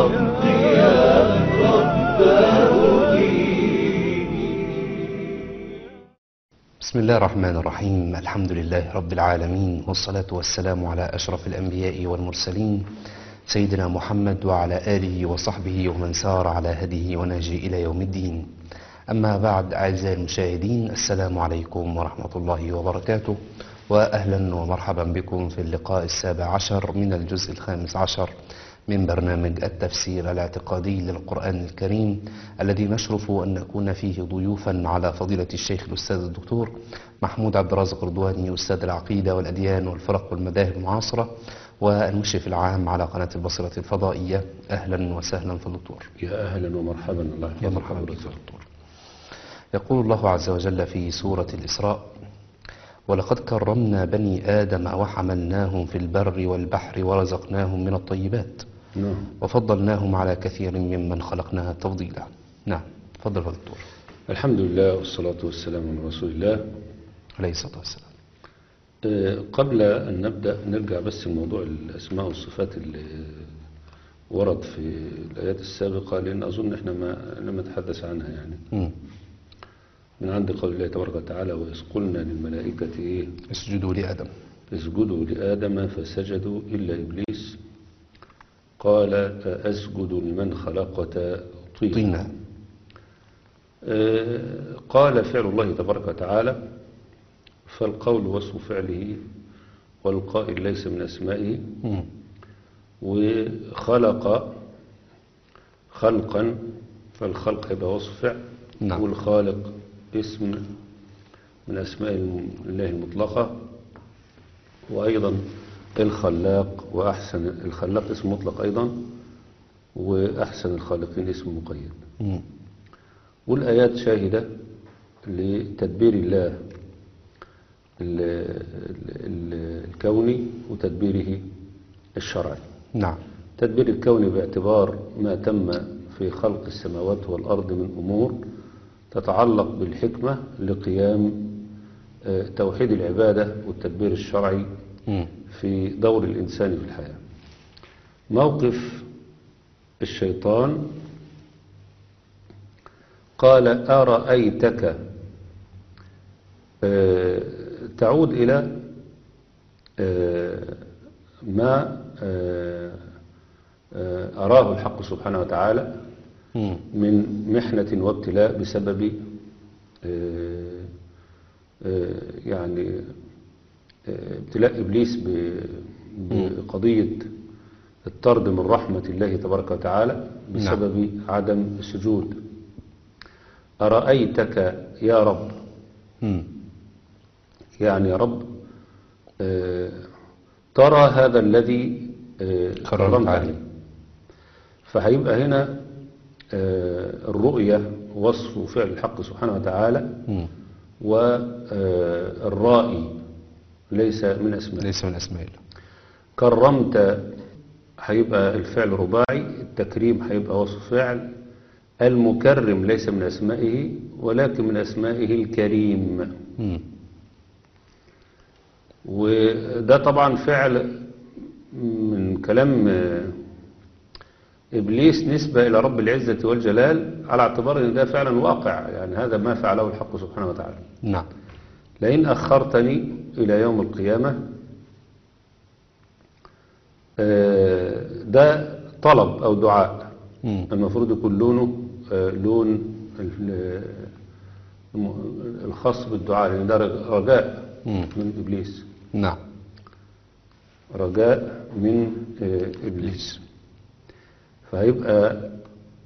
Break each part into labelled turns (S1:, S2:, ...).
S1: ربي يا رب
S2: بسم الله الرحمن الرحيم الحمد لله رب العالمين والصلاة والسلام على أشرف الأنبياء والمرسلين سيدنا محمد وعلى آله وصحبه ومن سار على هديه ونهجه إلى يوم الدين أما بعد أعزائي المشاهدين السلام عليكم ورحمة الله وبركاته وأهلا ومرحبا بكم في اللقاء السابع عشر من الجزء الخامس عشر من برنامج التفسير الاعتقادي للقرآن الكريم الذي نشرف أن نكون فيه ضيوفا على فضيلة الشيخ الأستاذ الدكتور محمود عبد الرازق رضواني أستاذ العقيدة والأديان والفرق والمذاهب المعاصرة والمشرف العام على قناة البصرة الفضائية أهلا وسهلا في الدكتور
S1: يا أهلا ومرحبا الله
S2: يا مرحبا بك يا دكتور يقول الله عز وجل في سورة الإسراء ولقد كرمنا بني آدم وحملناهم في البر والبحر ورزقناهم من الطيبات
S1: نعم
S2: وفضلناهم على كثير ممن خلقنا تفضيلا نعم تفضل يا دكتور
S1: الحمد لله والصلاة والسلام على رسول الله
S2: عليه الصلاة والسلام
S1: آه، قبل أن نبدأ نرجع بس لموضوع الأسماء والصفات اللي ورد في الآيات السابقة لأن أظن إحنا ما لم نتحدث عنها يعني
S2: مم.
S1: من عند قول الله تبارك وتعالى وإذ قلنا للملائكة إيه
S2: اسجدوا لآدم
S1: اسجدوا لآدم فسجدوا إلا إبليس قال أسجد لمن خلقت طينا
S2: طينا
S1: آه، قال فعل الله تبارك وتعالى فالقول وصف فعله والقائل ليس من أسمائه
S2: مم.
S1: وخلق خلقا فالخلق يبقى وصف فعل
S2: نعم.
S1: والخالق اسم من أسماء الله المطلقة وأيضا الخلاق وأحسن الخلاق اسم مطلق أيضا وأحسن الخالقين اسم مقيد
S2: مم.
S1: والآيات شاهدة لتدبير الله ال- ال- ال- الكوني وتدبيره الشرعي
S2: نعم
S1: تدبير الكون باعتبار ما تم في خلق السماوات والأرض من أمور تتعلق بالحكمة لقيام آه، توحيد العبادة والتدبير الشرعي
S2: مم.
S1: في دور الإنسان في الحياة موقف الشيطان قال أرأيتك آه، تعود إلى آه، ما آه، آه، أراه الحق سبحانه وتعالى
S2: مم.
S1: من محنة وابتلاء بسبب آه، آه، يعني آه، ابتلاء إبليس ب- بقضية الطرد من رحمة الله تبارك وتعالى بسبب عدم السجود أرأيتك يا رب
S2: مم.
S1: يعني يا رب آه، ترى هذا الذي آه،
S2: كرمت
S1: كرمت
S2: عليه.
S1: عليه فهيبقى هنا آه، الرؤية وصف فعل الحق سبحانه وتعالى
S2: مم.
S1: والرائي ليس من أسماء
S2: ليس من أسماء الله
S1: كرمت هيبقى الفعل رباعي التكريم هيبقى وصف فعل المكرم ليس من أسمائه ولكن من أسمائه الكريم
S2: مم.
S1: وده طبعا فعل من كلام آه، إبليس نسبة إلى رب العزة والجلال على اعتبار أن ده فعلا واقع يعني هذا ما فعله الحق سبحانه وتعالى
S2: نعم
S1: لئن أخرتني إلى يوم القيامة آه، ده طلب أو دعاء
S2: مم.
S1: المفروض يكون لونه آه، لون ال- الم- الخاص بالدعاء لأن ده رجاء
S2: مم.
S1: من إبليس
S2: نعم
S1: رجاء من آه، إبليس فهيبقى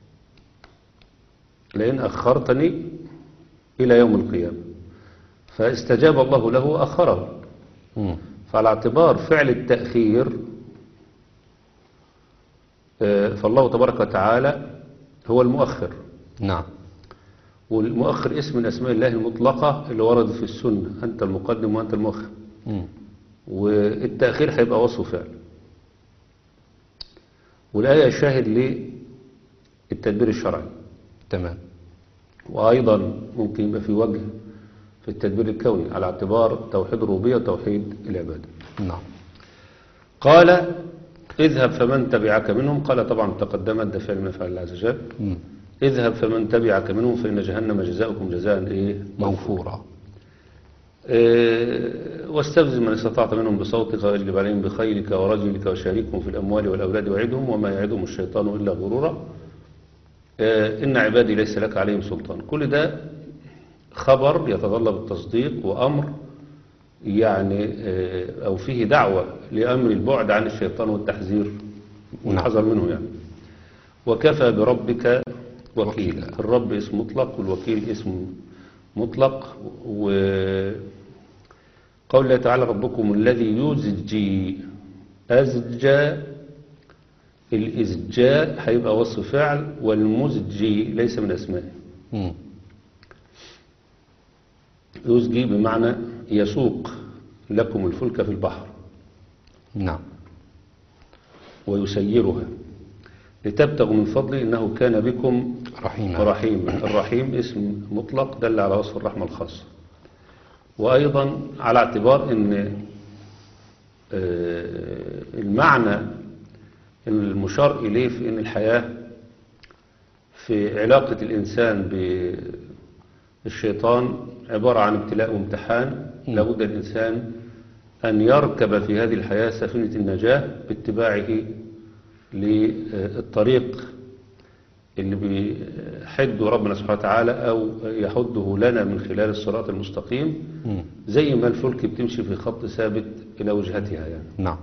S1: لئن أخرتني إلى يوم القيامة فاستجاب الله له وأخره
S2: مم.
S1: فعلى اعتبار فعل التأخير آه، فالله تبارك وتعالى هو المؤخر
S2: نعم
S1: والمؤخر اسم من أسماء الله المطلقة اللي وردت في السنة أنت المقدم وأنت المؤخر
S2: مم.
S1: والتأخير هيبقى وصف فعل والآية شاهد للتدبير الشرعي
S2: تمام
S1: وأيضا ممكن يبقى في وجه في التدبير الكوني على اعتبار توحيد الربوبية وتوحيد العبادة
S2: نعم
S1: قال اذهب فمن تبعك منهم قال طبعا تقدمت ده فعل من افعال الله عز وجل
S2: مم.
S1: اذهب فمن تبعك منهم فإن جهنم جزاؤكم جزاء إيه
S2: موفورة
S1: آه، واستفزز من استطعت منهم بصوتك واجلب عليهم بخيلك ورجلك وشاركهم في الأموال والأولاد وعدهم وما يعدهم الشيطان إلا غرورا آه، إن عبادي ليس لك عليهم سلطان كل ده خبر يتطلب التصديق وأمر يعني آه، أو فيه دعوة لأمر البعد عن الشيطان والتحذير والحذر منه يعني وكفى بربك وكيلا
S2: وكيلا.
S1: الرب اسم مطلق والوكيل اسم مطلق وقول الله تعالى ربكم الذي يزجي أزجى الإزجاء هيبقى وصف فعل والمزجي ليس من أسمائه
S2: مم.
S1: يزجي بمعنى يسوق لكم الفلك في البحر
S2: نعم
S1: ويسيرها لتبتغوا من فضله إنه كان بكم
S2: رحيما
S1: رحيم الرحيم اسم مطلق دل على وصف الرحمة الخاصة وأيضا على اعتبار أن آه، المعنى المشار إليه في أن الحياة في علاقة الإنسان بالشيطان عبارة عن ابتلاء وامتحان لابد الإنسان أن يركب في هذه الحياة سفينة النجاة باتباعه للطريق اللي بيحده ربنا سبحانه وتعالى أو يحده لنا من خلال الصراط المستقيم
S2: مم.
S1: زي ما الفلك بتمشي في خط ثابت إلى وجهتها يعني
S2: نعم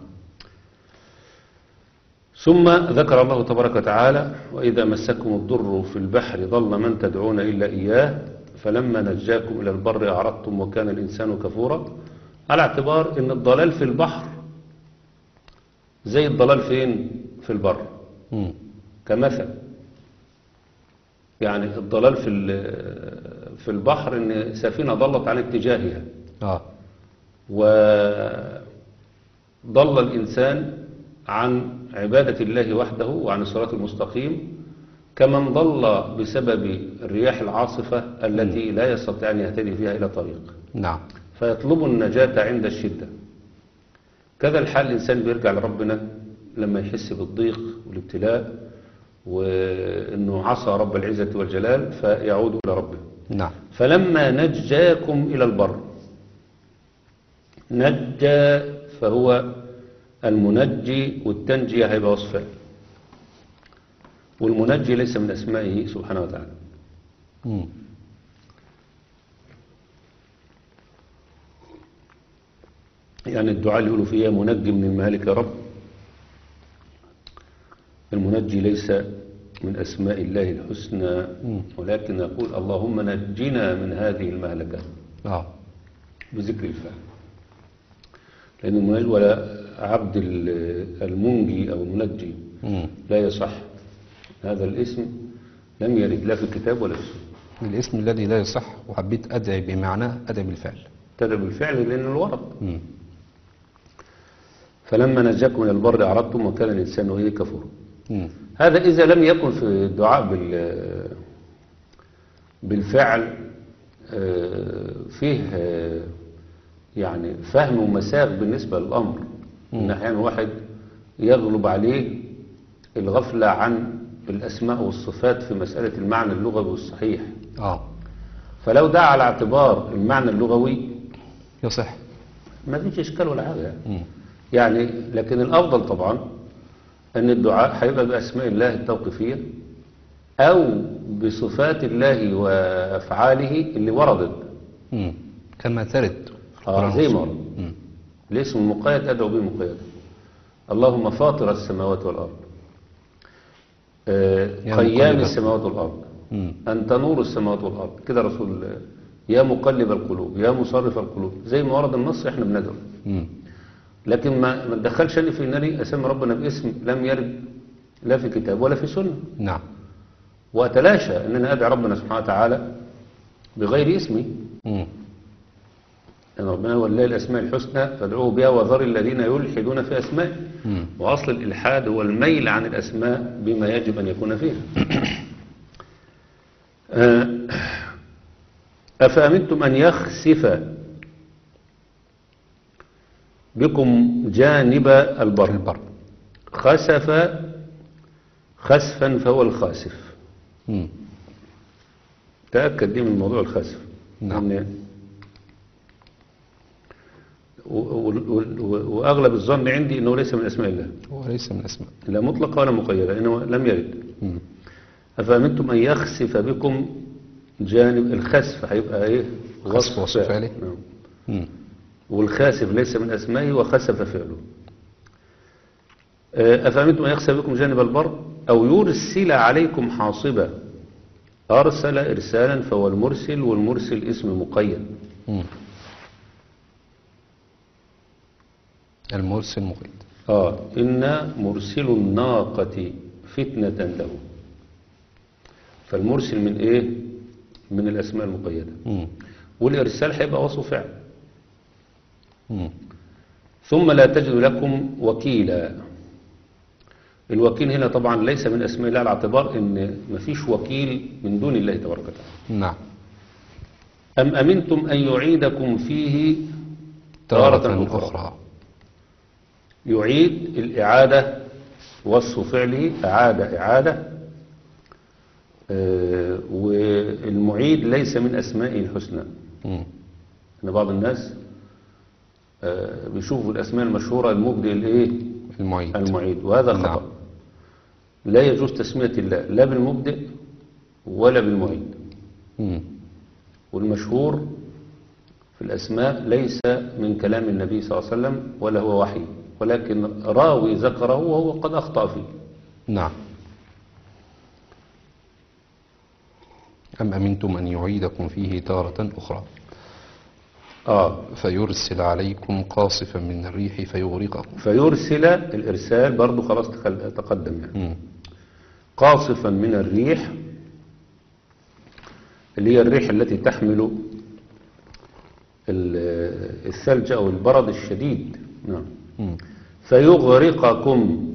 S1: ثم ذكر الله تبارك وتعالى وإذا مسكم الضر في البحر ضل من تدعون إلا إياه فلما نجاكم إلى البر أعرضتم وكان الإنسان كفورا على اعتبار أن الضلال في البحر زي الضلال فين في البر
S2: مم.
S1: كمثل يعني الضلال في ال- في البحر ان سفينه ضلت عن اتجاهها
S2: آه
S1: وضل الانسان عن عباده الله وحده وعن الصراط المستقيم كمن ضل بسبب الرياح العاصفه التي لا يستطيع ان يهتدي فيها الى طريق
S2: نعم
S1: فيطلب النجاة عند الشدة كذا الحال الإنسان بيرجع لربنا لما يحس بالضيق والابتلاء وأنه عصى رب العزة والجلال فيعود إلى ربه
S2: نعم
S1: فلما نجاكم إلى البر نجى فهو المنجي والتنجية هيبقى وصف فعل. والمنجي ليس من أسمائه سبحانه وتعالى
S2: مم.
S1: يعني الدعاء اللي يقولوا فيه يا منجي من المهالك يا رب المنجي ليس من أسماء الله الحسنى ولكن يقول اللهم نجنا من هذه المهلكة
S2: آه
S1: بذكر الفعل لأن المنجي ولا عبد ال- المنجي أو المنجي
S2: مم.
S1: لا يصح هذا الاسم لم يرد لا في الكتاب ولا في السنة
S2: الاسم الذي لا يصح وحبيت أدعي بمعناه أدعي بالفعل
S1: ابتدى بالفعل لأنه الورد
S2: مم.
S1: فلما نجاكم من البر أعرضتم وكان الإنسان إيه كفورا
S2: مم.
S1: هذا إذا لم يكن في الدعاء بال بالفعل آه، فيه آه، يعني فهم ومساغ بالنسبة للأمر إن أحيانا واحد يغلب عليه الغفلة عن الأسماء والصفات في مسألة المعنى اللغوي الصحيح
S2: آه
S1: فلو دعا على اعتبار المعنى اللغوي
S2: يصح
S1: ما فيش إشكال ولا حاجة يعني.
S2: مم.
S1: يعني لكن الأفضل طبعا أن الدعاء هيبقى بأسماء الله التوقيفية أو بصفات الله وأفعاله اللي وردت
S2: مم. كما ترد في
S1: آه
S2: القرآن
S1: زي ما
S2: والسنة.
S1: ورد
S2: مم.
S1: الاسم المقيد أدعو به مقيد اللهم فاطر السماوات والأرض آه
S2: يا
S1: قيام
S2: مقلب.
S1: السماوات والأرض
S2: مم.
S1: أنت نور السماوات والأرض كده رسول الله يا مقلب القلوب يا مصرف القلوب زي ما ورد النص احنا بندعو
S2: مم.
S1: لكن ما ما تدخلش أنا في ناري أسمي ربنا باسم لم يرد لا في كتاب ولا في سنة
S2: نعم
S1: وأتلاشى أن أنا أدعي ربنا سبحانه وتعالى بغير اسمي
S2: مم.
S1: أن ربنا هو الله الأسماء الحسنى فادعوه بها وذر الذين يلحدون في أسمائه
S2: مم.
S1: وأصل الإلحاد هو الميل عن الأسماء بما يجب أن يكون فيها آه، أفأمنتم أن يخسف بكم جانب البر
S2: البر
S1: خسف خسفا فهو الخاسف
S2: مم.
S1: تأكد دي من موضوع الخسف
S2: نعم.
S1: إن- و- و- و- وأغلب الظن عندي أنه ليس من أسماء الله
S2: هو ليس من أسماء
S1: لا مطلقة ولا مقيدة إنه لم يرد
S2: مم.
S1: أفأمنتم أن يخسف بكم جانب الخسف هيبقى إيه
S2: خسف وصف فعله.
S1: نعم.
S2: مم.
S1: والخاسف ليس من أسمائه وخسف فعله آه، أفأمنتم أن يخسف بكم جانب البر أو يرسل عليكم حاصبا أرسل إرسالا فهو المرسل والمرسل اسم مقيد
S2: مم. المرسل مقيد
S1: آه إن مرسل الناقة فتنة له فالمرسل من إيه من الأسماء المقيدة
S2: مم.
S1: والإرسال هيبقى وصف فعل
S2: مم.
S1: ثم لا تجد لكم وكيلا الوكيل هنا طبعا ليس من أسماء الله على اعتبار إن مفيش وكيل من دون الله تبارك وتعالى
S2: نعم
S1: أم أمنتم أن يعيدكم فيه
S2: تارة أخرى
S1: يعيد الإعادة وصف فعله أعاد إعادة آه، والمعيد ليس من أسمائه الحسنى
S2: مم.
S1: إن بعض الناس آه، بيشوفوا الأسماء المشهورة المبدئ الإيه
S2: المعيد
S1: المعيد وهذا
S2: نعم.
S1: خطأ لا يجوز تسمية الله لا بالمبدئ ولا بالمعيد
S2: مم.
S1: والمشهور في الأسماء ليس من كلام النبي صلى الله عليه وسلم ولا هو وحي ولكن راوي ذكره وهو قد أخطأ فيه
S2: نعم أم أمنتم أن يعيدكم فيه تارة أخرى
S1: آه
S2: فيرسل عليكم قاصفا من الريح فيغرقكم
S1: فيرسل الإرسال برضو خلاص تخل- تقدم يعني
S2: مم.
S1: قاصفا من الريح اللي هي الريح التي تحمل ال- الثلج أو البرد الشديد نعم
S2: مم.
S1: فيغرقكم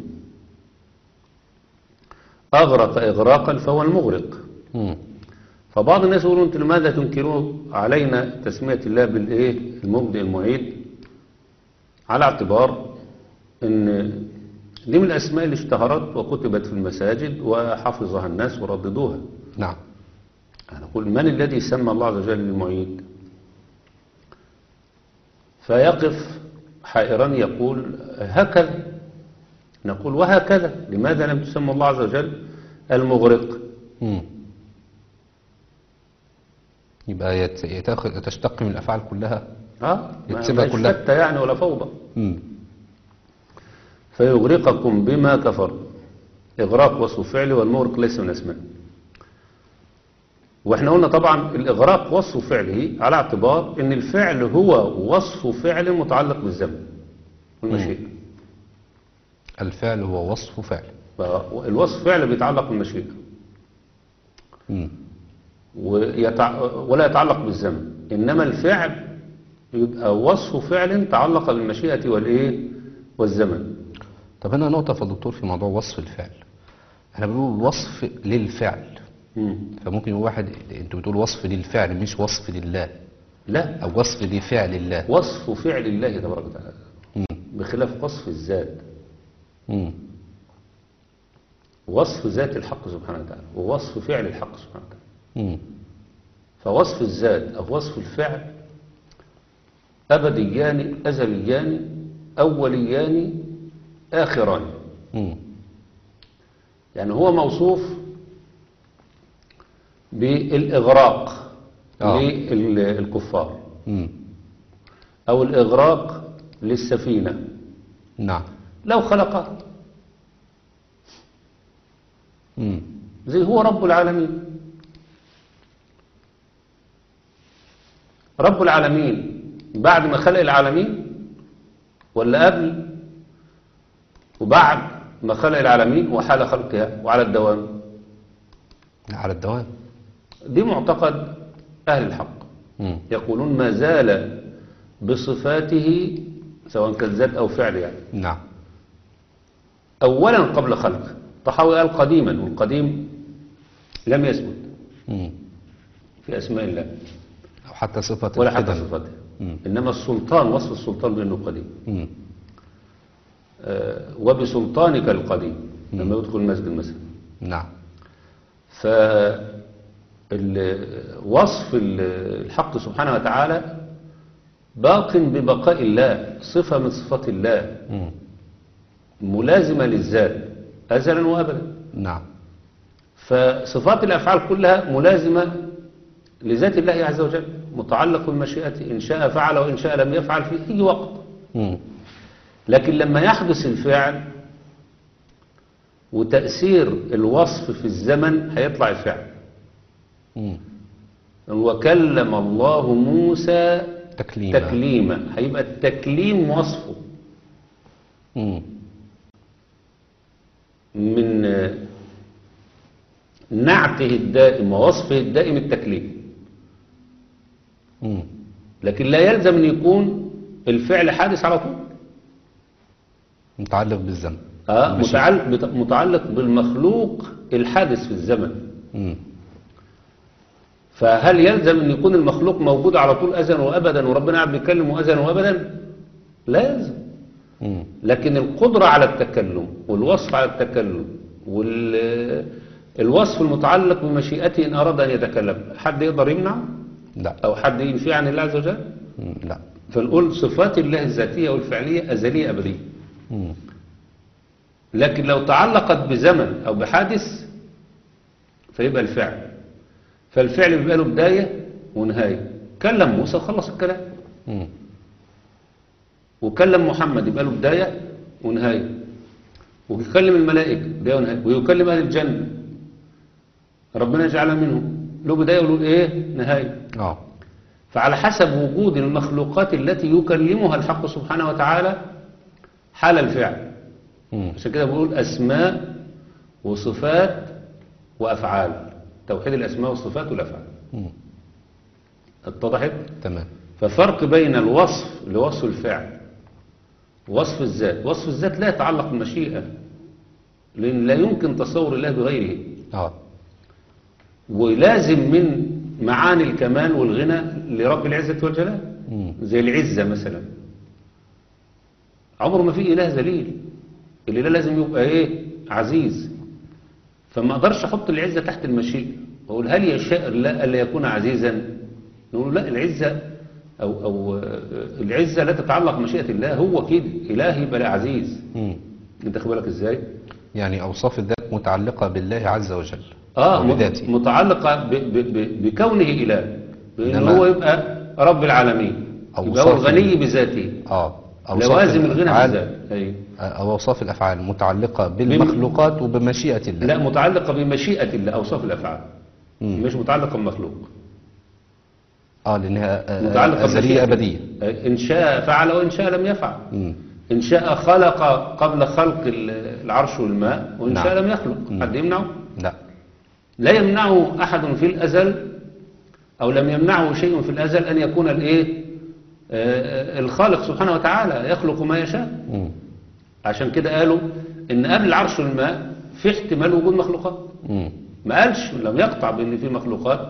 S1: أغرق إغراقا فهو المغرق
S2: مم.
S1: فبعض الناس يقولون انتم لماذا تنكرون علينا تسمية الله بالإيه المبدئ المعيد على اعتبار ان دي من الأسماء اللي اشتهرت وكتبت في المساجد وحفظها الناس ورددوها
S2: نعم
S1: نقول من الذي سمى الله عز وجل المعيد فيقف حائرا يقول هكذا نقول وهكذا لماذا لم تسمى الله عز وجل المغرق
S2: مم. يبقى يت- يتاخد تشتق من الأفعال كلها
S1: ها ما
S2: يكتبها
S1: مش
S2: كلها.
S1: فتة يعني ولا فوضى
S2: مم.
S1: فيغرقكم بما كفر إغراق وصف فعل والمغرق ليس من أسماء واحنا قلنا طبعا الإغراق وصف فعله على اعتبار ان الفعل هو وصف فعل متعلق بالزمن والمشيئة
S2: الفعل هو وصف فعل
S1: الوصف فعل بيتعلق بالمشيئة
S2: مم.
S1: ويتع... ولا يتعلق بالزمن إنما الفعل يبقى وصف فعل تعلق بالمشيئة والإيه والزمن
S2: طب هنا نقطة يا دكتور في موضوع وصف الفعل احنا بنقول وصف للفعل
S1: مم.
S2: فممكن يقول واحد انتوا بتقول وصف للفعل مش وصف لله
S1: لا
S2: او وصف لفعل الله
S1: وصف فعل الله تبارك وتعالى
S2: مم.
S1: بخلاف وصف الذات
S2: مم.
S1: وصف ذات الحق سبحانه وتعالى ووصف فعل الحق سبحانه وتعالى
S2: مم.
S1: فوصف الذات أو وصف الفعل أبديان أزليان أوليان آخران
S2: مم.
S1: يعني هو موصوف بالإغراق
S2: آه.
S1: للكفار
S2: مم.
S1: أو الإغراق للسفينة
S2: نعم
S1: لو خلقها
S2: مم.
S1: زي هو رب العالمين رب العالمين بعد ما خلق العالمين ولا قبل وبعد ما خلق العالمين وحال خلقها وعلى الدوام
S2: على الدوام
S1: دي معتقد أهل الحق
S2: مم.
S1: يقولون ما زال بصفاته سواء كان ذات أو فعل يعني
S2: نعم
S1: أولا قبل خلقه طحاوي قال قديما والقديم لم يثبت
S2: مم.
S1: في أسماء الله
S2: او حتى صفة
S1: ولا حتى
S2: القدم.
S1: صفاته
S2: مم.
S1: إنما السلطان وصف السلطان بأنه قديم
S2: مم.
S1: آه، وبسلطانك القديم لما يدخل المسجد مثلا
S2: نعم
S1: فوصف الحق سبحانه وتعالى باق ببقاء الله صفة من صفات الله
S2: مم.
S1: ملازمة للذات أزلا وأبدا
S2: نعم
S1: فصفات الأفعال كلها ملازمة لذات الله عز وجل متعلق بالمشيئة إن شاء فعل وإن شاء لم يفعل في أي وقت
S2: مم.
S1: لكن لما يحدث الفعل وتأثير الوصف في الزمن هيطلع الفعل
S2: مم.
S1: وكلم الله موسى
S2: تكليما
S1: تكليما هيبقى التكليم وصفه
S2: مم.
S1: من آه، نعته الدائم ووصفه الدائم التكليم
S2: مم.
S1: لكن لا يلزم أن يكون الفعل حادث على طول
S2: متعلق بالذنب
S1: آه
S2: ماشي.
S1: متعلق, بت- متعلق بالمخلوق الحادث في الزمن
S2: مم.
S1: فهل يلزم أن يكون المخلوق موجود على طول أزلا وأبدا وربنا قاعد بيكلمه أزلا وأبدا لا يلزم
S2: مم.
S1: لكن القدرة على التكلم والوصف على التكلم والوصف المتعلق بمشيئته إن أراد أن يتكلم حد يقدر يمنع
S2: لا
S1: أو حد ينفي عن الله عز وجل
S2: مم. لا
S1: فنقول صفات الله الذاتية والفعلية أزلية أبدية
S2: مم.
S1: لكن لو تعلقت بزمن أو بحادث فيبقى الفعل فالفعل بيبقى له بداية ونهاية كلم موسى خلص الكلام
S2: مم.
S1: وكلم محمد يبقى له بداية ونهاية ويكلم الملائكة بداية ونهاية ويكلم أهل الجنة ربنا يجعلنا منهم له بداية وله إيه نهاية
S2: اه
S1: فعلى حسب وجود المخلوقات التي يكلمها الحق سبحانه وتعالى حال الفعل
S2: مم.
S1: عشان كده بقول أسماء وصفات وأفعال توحيد الأسماء والصفات والأفعال
S2: مم.
S1: اتضحت
S2: تمام
S1: ففرق بين الوصف لوصف الفعل وصف الذات وصف الذات لا يتعلق بالمشيئة لأن لا يمكن تصور الله بغيره
S2: اه
S1: ولازم من معاني الكمال والغنى لرب العزة والجلال
S2: مم.
S1: زي العزة مثلا عمره ما في إله ذليل الإله لازم يبقى إيه عزيز فما أقدرش أحط العزة تحت المشيئة وأقول هل يشاء الله ألا يكون عزيزا نقول لا العزة أو, أو آه، العزة لا تتعلق بمشيئة الله هو كده إله يبقى لا عزيز
S2: مم.
S1: أنت خد بالك إزاي
S2: يعني أوصاف الذات متعلقة بالله عز وجل
S1: آه
S2: وبذاته
S1: متعلقة ب ب ب بكونه إله بأن
S2: إنما-
S1: هو يبقى رب العالمين
S2: أو
S1: يبقى هو
S2: وصف
S1: الغني
S2: ال-
S1: بذاته
S2: اه أوصاف
S1: لوازم الغنى
S2: الأفعال-
S1: بالذات أيوه
S2: أو أوصاف الأفعال متعلقة بالمخلوقات وبمشيئة الله
S1: لا متعلقة بمشيئة الله أوصاف الأفعال
S2: مم.
S1: مش متعلقة بمخلوق
S2: اه لأنها آه،
S1: متعلقة
S2: أزلية
S1: بمشيئة.
S2: أبدية
S1: إن شاء فعل وإن شاء لم يفعل
S2: مم.
S1: إن شاء خلق قبل خلق ال- العرش والماء وإن
S2: نعم.
S1: شاء لم يخلق
S2: مم.
S1: حد يمنعه
S2: لا
S1: لا يمنعه أحد في الأزل أو لم يمنعه شيء في الأزل أن يكون الإيه آه، الخالق سبحانه وتعالى يخلق ما يشاء
S2: مم.
S1: عشان كده قالوا إن قبل العرش والماء في احتمال وجود مخلوقات
S2: مم.
S1: ما قالش لم يقطع بأن في مخلوقات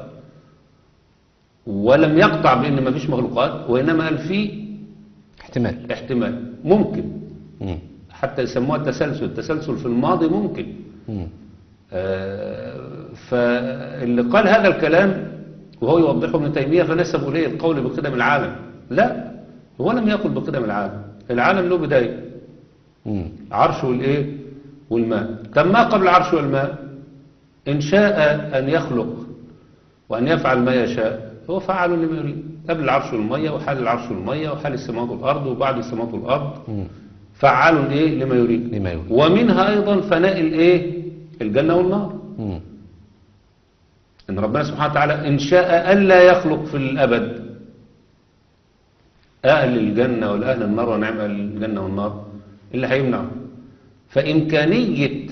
S1: ولم يقطع بأن ما فيش مخلوقات وإنما قال في
S2: احتمال
S1: احتمال ممكن
S2: مم.
S1: حتى يسموها التسلسل التسلسل في الماضي ممكن
S2: مم.
S1: آه، فاللي قال هذا الكلام وهو يوضحه ابن تيمية فنسبوا إليه القول بقدم العالم لا هو لم يقل بقدم العالم العالم له بداية
S2: مم.
S1: عرش والإيه والماء طب ما قبل العرش والماء إن شاء أن يخلق وأن يفعل ما يشاء هو فعل لما يريد قبل العرش والمية وحال العرش والمية وحال السماوات والأرض وبعد السماوات والأرض
S2: مم.
S1: فعال لإيه لما يريد
S2: لما يريد
S1: ومنها أيضا فناء الإيه الجنة والنار
S2: مم.
S1: إن ربنا سبحانه وتعالى إن شاء ألا يخلق في الأبد أهل الجنة ولا أهل النار ونعم أهل الجنة والنار اللي هيمنعه فإمكانية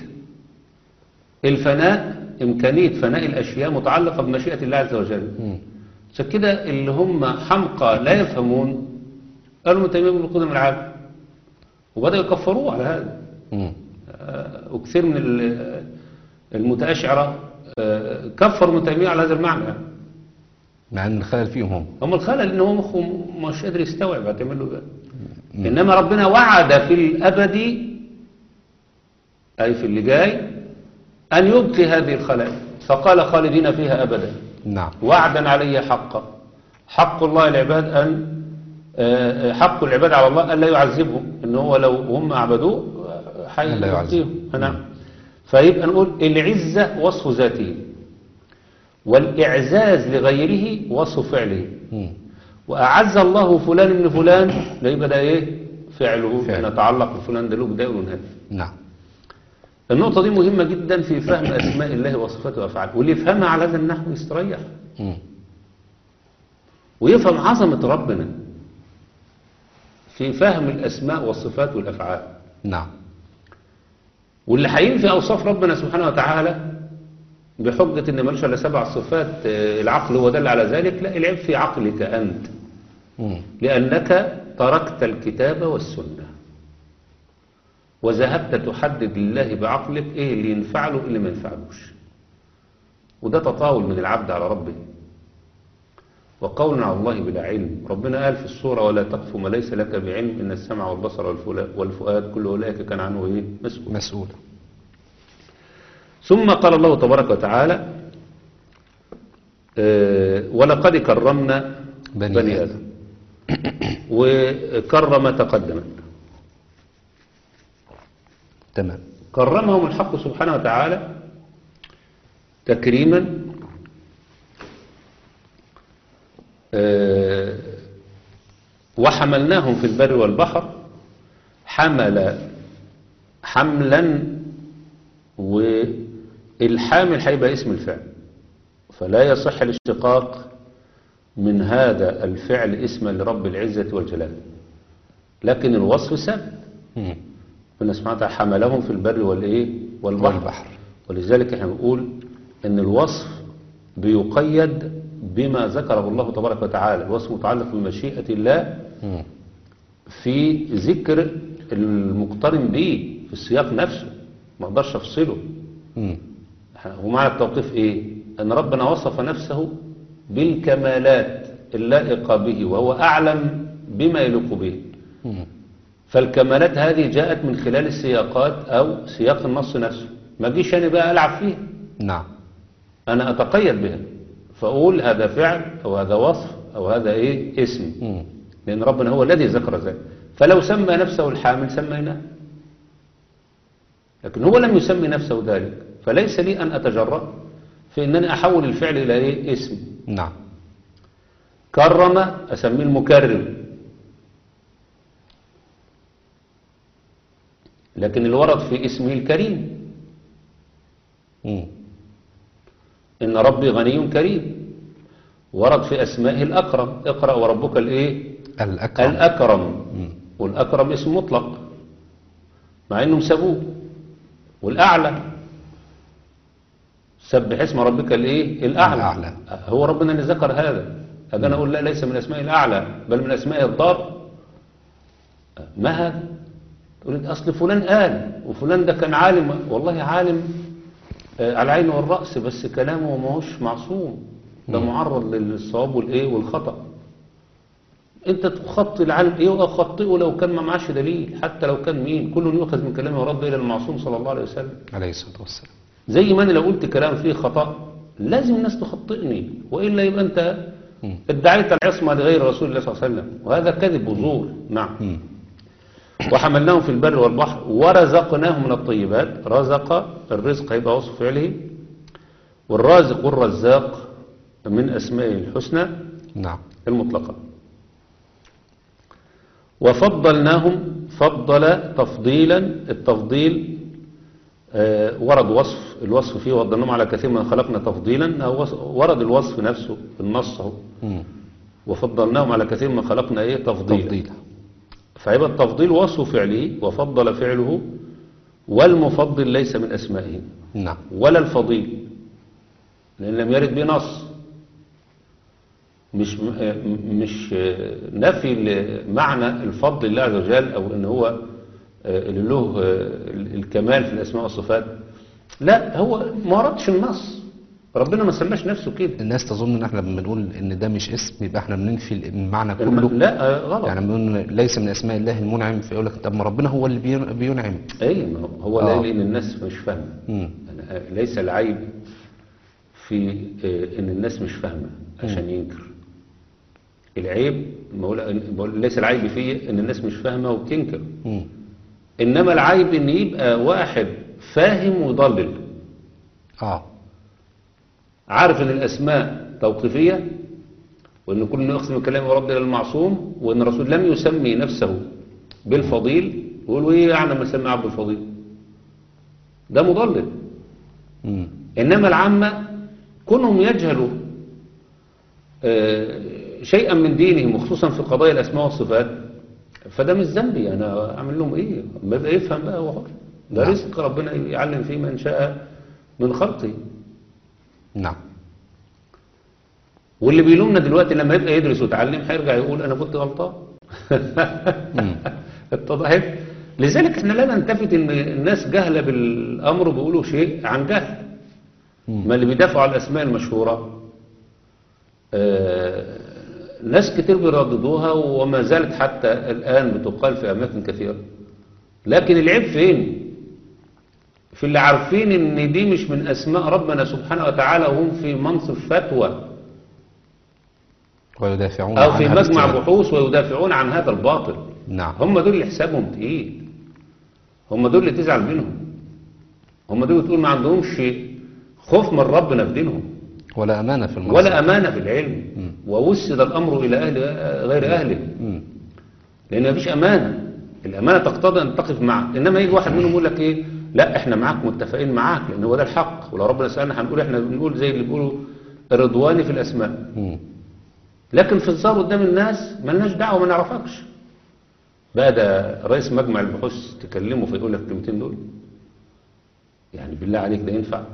S1: الفناء إمكانية فناء الأشياء متعلقة بمشيئة الله عز وجل
S2: مم.
S1: عشان كده اللي هم حمقى لا يفهمون قالوا تيمية من القدم العالم وبدأوا يكفروه على هذا
S2: مم.
S1: آه، وكثير من ال- المتأشعرة آه، كفروا ابن تيمية على هذا المعنى يعني.
S2: مع ان الخلل فيهم هم
S1: هم الخلل ان هو مخه مش قادر يستوعب هتعمل له ايه انما ربنا وعد في الابد أي في اللي جاي أن يبقي هذه الخلائق فقال خالدين فيها أبدا
S2: نعم
S1: وعدا علي حقا حق الله العباد أن آه، حق العباد على الله ألا يعذبهم إن هو لو هم أعبدوه آه، حي
S2: ألا يعذبهم.
S1: نعم فيبقى نقول العزة وصف ذاته والإعزاز لغيره وصف فعله
S2: مم.
S1: وأعز الله فلان من فلان ده يبقى ده إيه فعله
S2: فعل.
S1: نتعلق بفلان ده له بداية ونهاية
S2: نعم
S1: النقطة دي مهمة جدا في فهم أسماء الله وصفاته وأفعاله واللي يفهمها على هذا النحو يستريح
S2: مم.
S1: ويفهم عظمة ربنا في فهم الأسماء والصفات والأفعال
S2: نعم
S1: واللي هينفي أوصاف ربنا سبحانه وتعالى بحجة إن ملوش إلا سبع صفات آه، العقل هو دل على ذلك لا العيب في عقلك أنت
S2: مم.
S1: لأنك تركت الكتاب والسنة وذهبت تحدد لله بعقلك إيه اللي ينفع له اللي ما ينفعلوش وده تطاول من العبد على ربه وقول على الله بلا علم ربنا قال في السورة ولا تقف ما ليس لك بعلم إن السمع والبصر والفلا- والفؤاد كل أولئك كان عنه إيه مسؤول
S2: مسؤول
S1: ثم قال الله تبارك وتعالى آه، ولقد كرمنا
S2: بني
S1: بني,
S2: آدم.
S1: آدم وكرم تقدما
S2: تمام
S1: كرمهم الحق سبحانه وتعالى تكريما آه، وحملناهم في البر والبحر حمل حملا والحامل هيبقى اسم الفعل فلا يصح الاشتقاق من هذا الفعل اسما لرب العزة والجلال لكن الوصف ثابت
S2: مم.
S1: ربنا سبحانه وتعالى حملهم في البر والايه والبحر,
S2: والبحر.
S1: ولذلك احنا بنقول ان الوصف بيقيد بما ذكره الله تبارك وتعالى الوصف متعلق بمشيئة الله
S2: مم.
S1: في ذكر المقترن به في السياق نفسه ما اقدرش افصله
S2: مم.
S1: ومعنى التوقيف ايه ان ربنا وصف نفسه بالكمالات اللائقة به وهو اعلم بما يليق به
S2: مم.
S1: فالكمالات هذه جاءت من خلال السياقات أو سياق النص نفسه ما جيش أنا بقى ألعب فيها
S2: نعم
S1: أنا أتقيد بها فأقول هذا فعل أو هذا وصف أو هذا إيه اسم
S2: مم.
S1: لأن ربنا هو الذي ذكر ذلك فلو سمى نفسه الحامل سميناه لكن هو لم يسمي نفسه ذلك فليس لي أن أتجرأ في أنني أحول الفعل إلى إيه اسم
S2: نعم
S1: كرم أسميه المكرم لكن الورد في اسمه الكريم
S2: مم.
S1: إن ربي غني كريم ورد في أسمائه الأكرم اقرأ وربك الإيه
S2: الأكرم
S1: الأكرم
S2: مم.
S1: والأكرم اسم مطلق مع إنهم سابوه والأعلى سبح اسم ربك الإيه الأعلى
S2: الأعلى.
S1: هو ربنا اللي ذكر هذا هذا أنا أقول لا ليس من أسماء الأعلى بل من أسماء الضار ما هذا تقول لي أصل فلان قال وفلان ده كان عالم والله عالم آه، على العين والرأس بس كلامه ما هوش معصوم ده معرض للصواب والإيه والخطأ انت تخطي العالم ايه واخطئه لو كان ما معاش دليل حتى لو كان مين كل يؤخذ من كلامه ورد الى المعصوم صلى الله عليه وسلم
S2: عليه الصلاة والسلام
S1: زي ما انا لو قلت كلام فيه خطأ لازم الناس تخطئني والا يبقى انت
S2: مم.
S1: ادعيت العصمة لغير رسول الله صلى الله عليه وسلم وهذا كذب وزور نعم
S2: مم.
S1: وحملناهم في البر والبحر ورزقناهم من الطيبات رزق الرزق هيبقى وصف فعله والرازق والرزاق من اسمائه الحسنى
S2: نعم
S1: المطلقة وفضلناهم فضل تفضيلا التفضيل آه، ورد وصف الوصف فيه وفضلناهم على كثير من خلقنا تفضيلا أو وص- ورد الوصف نفسه في النص اهو
S2: مم.
S1: وفضلناهم على كثير من خلقنا ايه تفضيلا
S2: تفضيل
S1: فيبقى التفضيل وصف فعله وفضل فعله والمفضل ليس من اسمائه
S2: نعم
S1: ولا الفضيل لأن لم يرد به نص مش مش نفي معنى الفضل لله عز وجل أو إن هو اللي له الكمال في الأسماء والصفات لا هو ما وردش النص ربنا ما سماش نفسه كده
S2: الناس تظن ان احنا بنقول ان ده مش اسم يبقى احنا بننفي المعنى
S1: الم-
S2: كله
S1: لا آه، غلط
S2: يعني بنقول ليس من اسماء الله المنعم فيقول لك طب ما ربنا هو اللي بين- بينعم
S1: اي ما هو- هو
S2: آه.
S1: لا لان الناس مش فاهمه
S2: مم.
S1: يعني آه، ليس العيب في آه، ان الناس مش فاهمه عشان ينكر العيب بقول بقول ليس العيب فيه ان الناس مش فاهمه وبتنكر
S2: مم.
S1: انما العيب ان يبقى واحد فاهم وضلل
S2: اه
S1: عارف ان الاسماء توقيفيه وان كل يقسم كلام رب الى المعصوم وان الرسول لم يسمي نفسه بالفضيل يقولوا ايه يعني ما سمي عبد الفضيل ده مضلل
S2: مم.
S1: إنما العامة كونهم يجهلوا آه، شيئا من دينهم وخصوصا في قضايا الأسماء والصفات فده مش ذنبي أنا أعمل لهم إيه ما يبقى يفهم بقى هو حر ده
S2: نعم.
S1: رزق ربنا يعلم فيه من شاء من خلقه
S2: نعم
S1: واللي بيلومنا دلوقتي لما يبقى يدرس ويتعلم هيرجع يقول أنا كنت غلطان
S2: مم.
S1: اتضحت لذلك احنا لا نلتفت ان الناس جهلة بالامر بيقولوا شيء عن جهل
S2: مم.
S1: ما اللي بيدافعوا عن الاسماء المشهورة آه، ناس كتير بيرددوها وما زالت حتى الآن بتقال في أماكن كثيرة لكن العيب فين في اللي عارفين ان دي مش من أسماء ربنا سبحانه وتعالى وهم في منصب فتوى
S2: ويدافعون
S1: أو في
S2: عنها
S1: مجمع
S2: باستمرار.
S1: بحوث ويدافعون عن هذا الباطل
S2: نعم
S1: هم دول اللي حسابهم تقيل هم دول اللي تزعل منهم هم دول تقول ما عندهمش خوف من ربنا في دينهم
S2: ولا أمانة في المنصب
S1: ولا أمانة في العلم ووسد الأمر إلى أهل غير أهله
S2: مم.
S1: لأن مفيش أمانة الأمانة تقتضي أن تقف معك إنما يجي واحد منهم يقول لك إيه لا إحنا معاك متفقين معاك لأن هو ده الحق ولو ربنا سألنا هنقول إحنا بنقول زي اللي بيقولوا رضواني في الأسماء
S2: مم.
S1: لكن في الظاهر قدام الناس ملناش دعوة ما نعرفكش بقى ده رئيس مجمع البحوث تكلمه فيقول لك الكلمتين دول يعني بالله عليك ده ينفع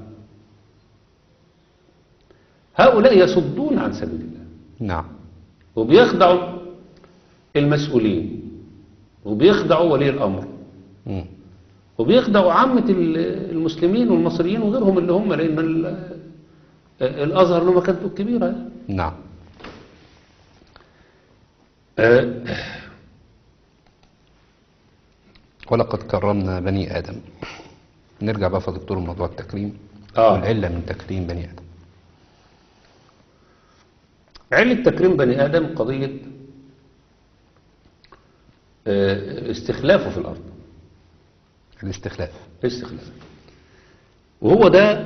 S1: هؤلاء يصدون عن سبيل الله
S2: نعم
S1: وبيخدعوا المسؤولين وبيخدعوا ولي الأمر
S2: مم.
S1: وبيخدعوا عامة ال- المسلمين والمصريين وغيرهم اللي هم لأن ال- الأزهر له مكانته الكبيرة يعني.
S2: نعم
S1: آه،
S2: ولقد كرمنا بني آدم نرجع بقى يا دكتور لموضوع التكريم
S1: آه.
S2: والعلة من تكريم بني آدم
S1: علة تكريم بني آدم قضية آه، استخلافه في الأرض
S2: الاستخلاف
S1: استخلاف وهو ده